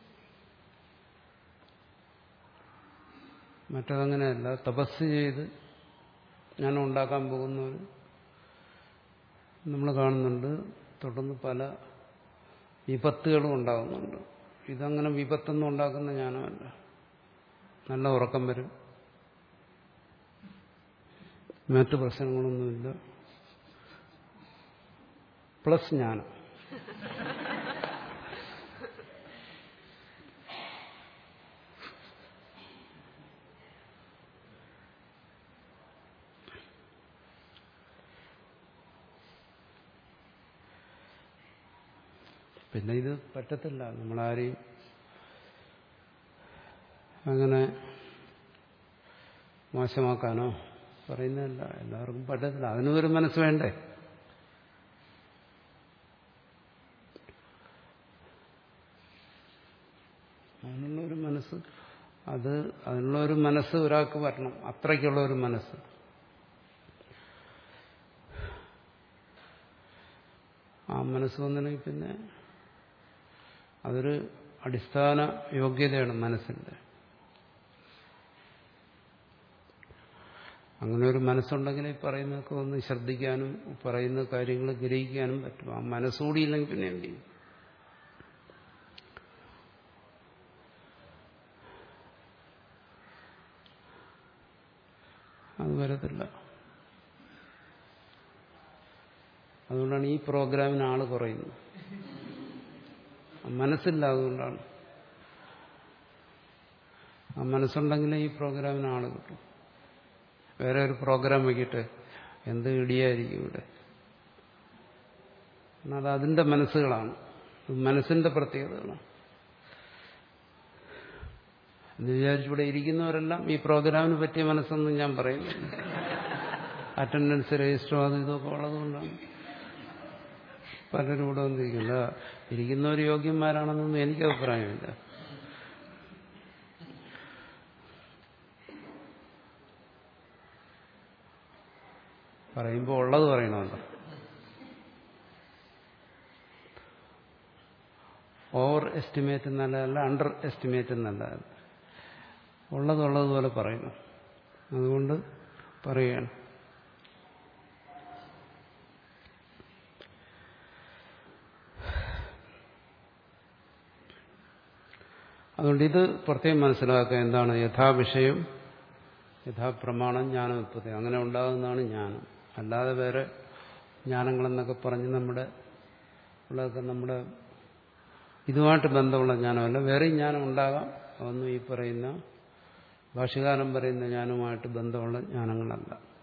S1: മറ്റതങ്ങനെയല്ല തപസ് ചെയ്ത് ജ്ഞാനം ഉണ്ടാക്കാൻ പോകുന്നവർ നമ്മൾ കാണുന്നുണ്ട് തുടർന്ന് പല വിപത്തുകളും ഉണ്ടാകുന്നുണ്ട് ഇതങ്ങനെ വിപത്തൊന്നും ഉണ്ടാക്കുന്ന ജ്ഞാനമല്ല നല്ല ഉറക്കം വരും മറ്റു പ്രശ്നങ്ങളൊന്നുമില്ല പ്ലസ് ജ്ഞാനം പിന്നെ ഇത് പറ്റത്തില്ല നമ്മളാരെയും അങ്ങനെ മോശമാക്കാനോ പറയുന്നതല്ല എല്ലാവർക്കും പറ്റത്തില്ല അതിനും ഒരു മനസ്സ് വേണ്ടേ അതിനുള്ള ഒരു മനസ്സ് അത് അതിനുള്ള ഒരു മനസ്സ് ഒരാൾക്ക് വരണം അത്രയ്ക്കുള്ള ഒരു മനസ്സ് ആ മനസ്സ് വന്നില്ലെങ്കിൽ പിന്നെ അതൊരു അടിസ്ഥാന യോഗ്യതയാണ് മനസ്സിന്റെ അങ്ങനെ ഒരു മനസ്സുണ്ടെങ്കിൽ ഈ പറയുന്നതൊക്കെ ഒന്ന് ശ്രദ്ധിക്കാനും പറയുന്ന കാര്യങ്ങൾ ഗ്രഹിക്കാനും പറ്റും ആ മനസ്സുകൂടിയില്ലെങ്കിൽ പിന്നെ എന്ത് ചെയ്യും അത് വരത്തില്ല അതുകൊണ്ടാണ് ഈ പ്രോഗ്രാമിന് ആള് കുറയുന്നത് മനസ്സില്ല അതുകൊണ്ടാണ് ആ മനസ്സുണ്ടെങ്കിലേ ഈ പ്രോഗ്രാമിന് ആള് കിട്ടും വേറെ ഒരു പ്രോഗ്രാം വയ്ക്കിട്ട് എന്ത് ഇടിയായിരിക്കും ഇവിടെ എന്നാൽ അതിന്റെ മനസ്സുകളാണ് മനസ്സിന്റെ പ്രത്യേകതകളാണ് എന്ന് വിചാരിച്ചിവിടെ ഇരിക്കുന്നവരെല്ലാം ഈ പ്രോഗ്രാമിന് പറ്റിയ മനസ്സൊന്നും ഞാൻ പറയുന്നില്ല അറ്റൻഡൻസ് രജിസ്റ്ററോ അത് ഇതൊക്കെ ഉള്ളതുകൊണ്ടാണ് പലരും ഇവിടെ വന്നിരിക്കില്ല ഇരിക്കുന്നവർ യോഗ്യന്മാരാണെന്നൊന്നും എനിക്ക് അഭിപ്രായമില്ല പറയുമ്പോൾ ഉള്ളത് പറയണമല്ലോ ഓവർ എസ്റ്റിമേറ്റ് നല്ലതല്ല അണ്ടർ എസ്റ്റിമേറ്റ് നല്ലതല്ല ഉള്ളതുള്ളതുപോലെ പറയുന്നു അതുകൊണ്ട് പറയുകയാണ് അതുകൊണ്ട് ഇത് പ്രത്യേകം മനസ്സിലാക്കുക എന്താണ് യഥാവിഷയം യഥാപ്രമാണം ജ്ഞാനം ഉത്പത്തി അങ്ങനെ ഉണ്ടാകുന്നതാണ് ജ്ഞാനം അല്ലാതെ വേറെ ജ്ഞാനങ്ങളെന്നൊക്കെ പറഞ്ഞ് നമ്മുടെ ഉള്ളതൊക്കെ നമ്മുടെ ഇതുമായിട്ട് ബന്ധമുള്ള ജ്ഞാനമല്ല വേറെ ജ്ഞാനം ഉണ്ടാകാം അതൊന്നും ഈ പറയുന്ന ഭാഷകാലം പറയുന്ന ജ്ഞാനവുമായിട്ട് ബന്ധമുള്ള ജ്ഞാനങ്ങളല്ല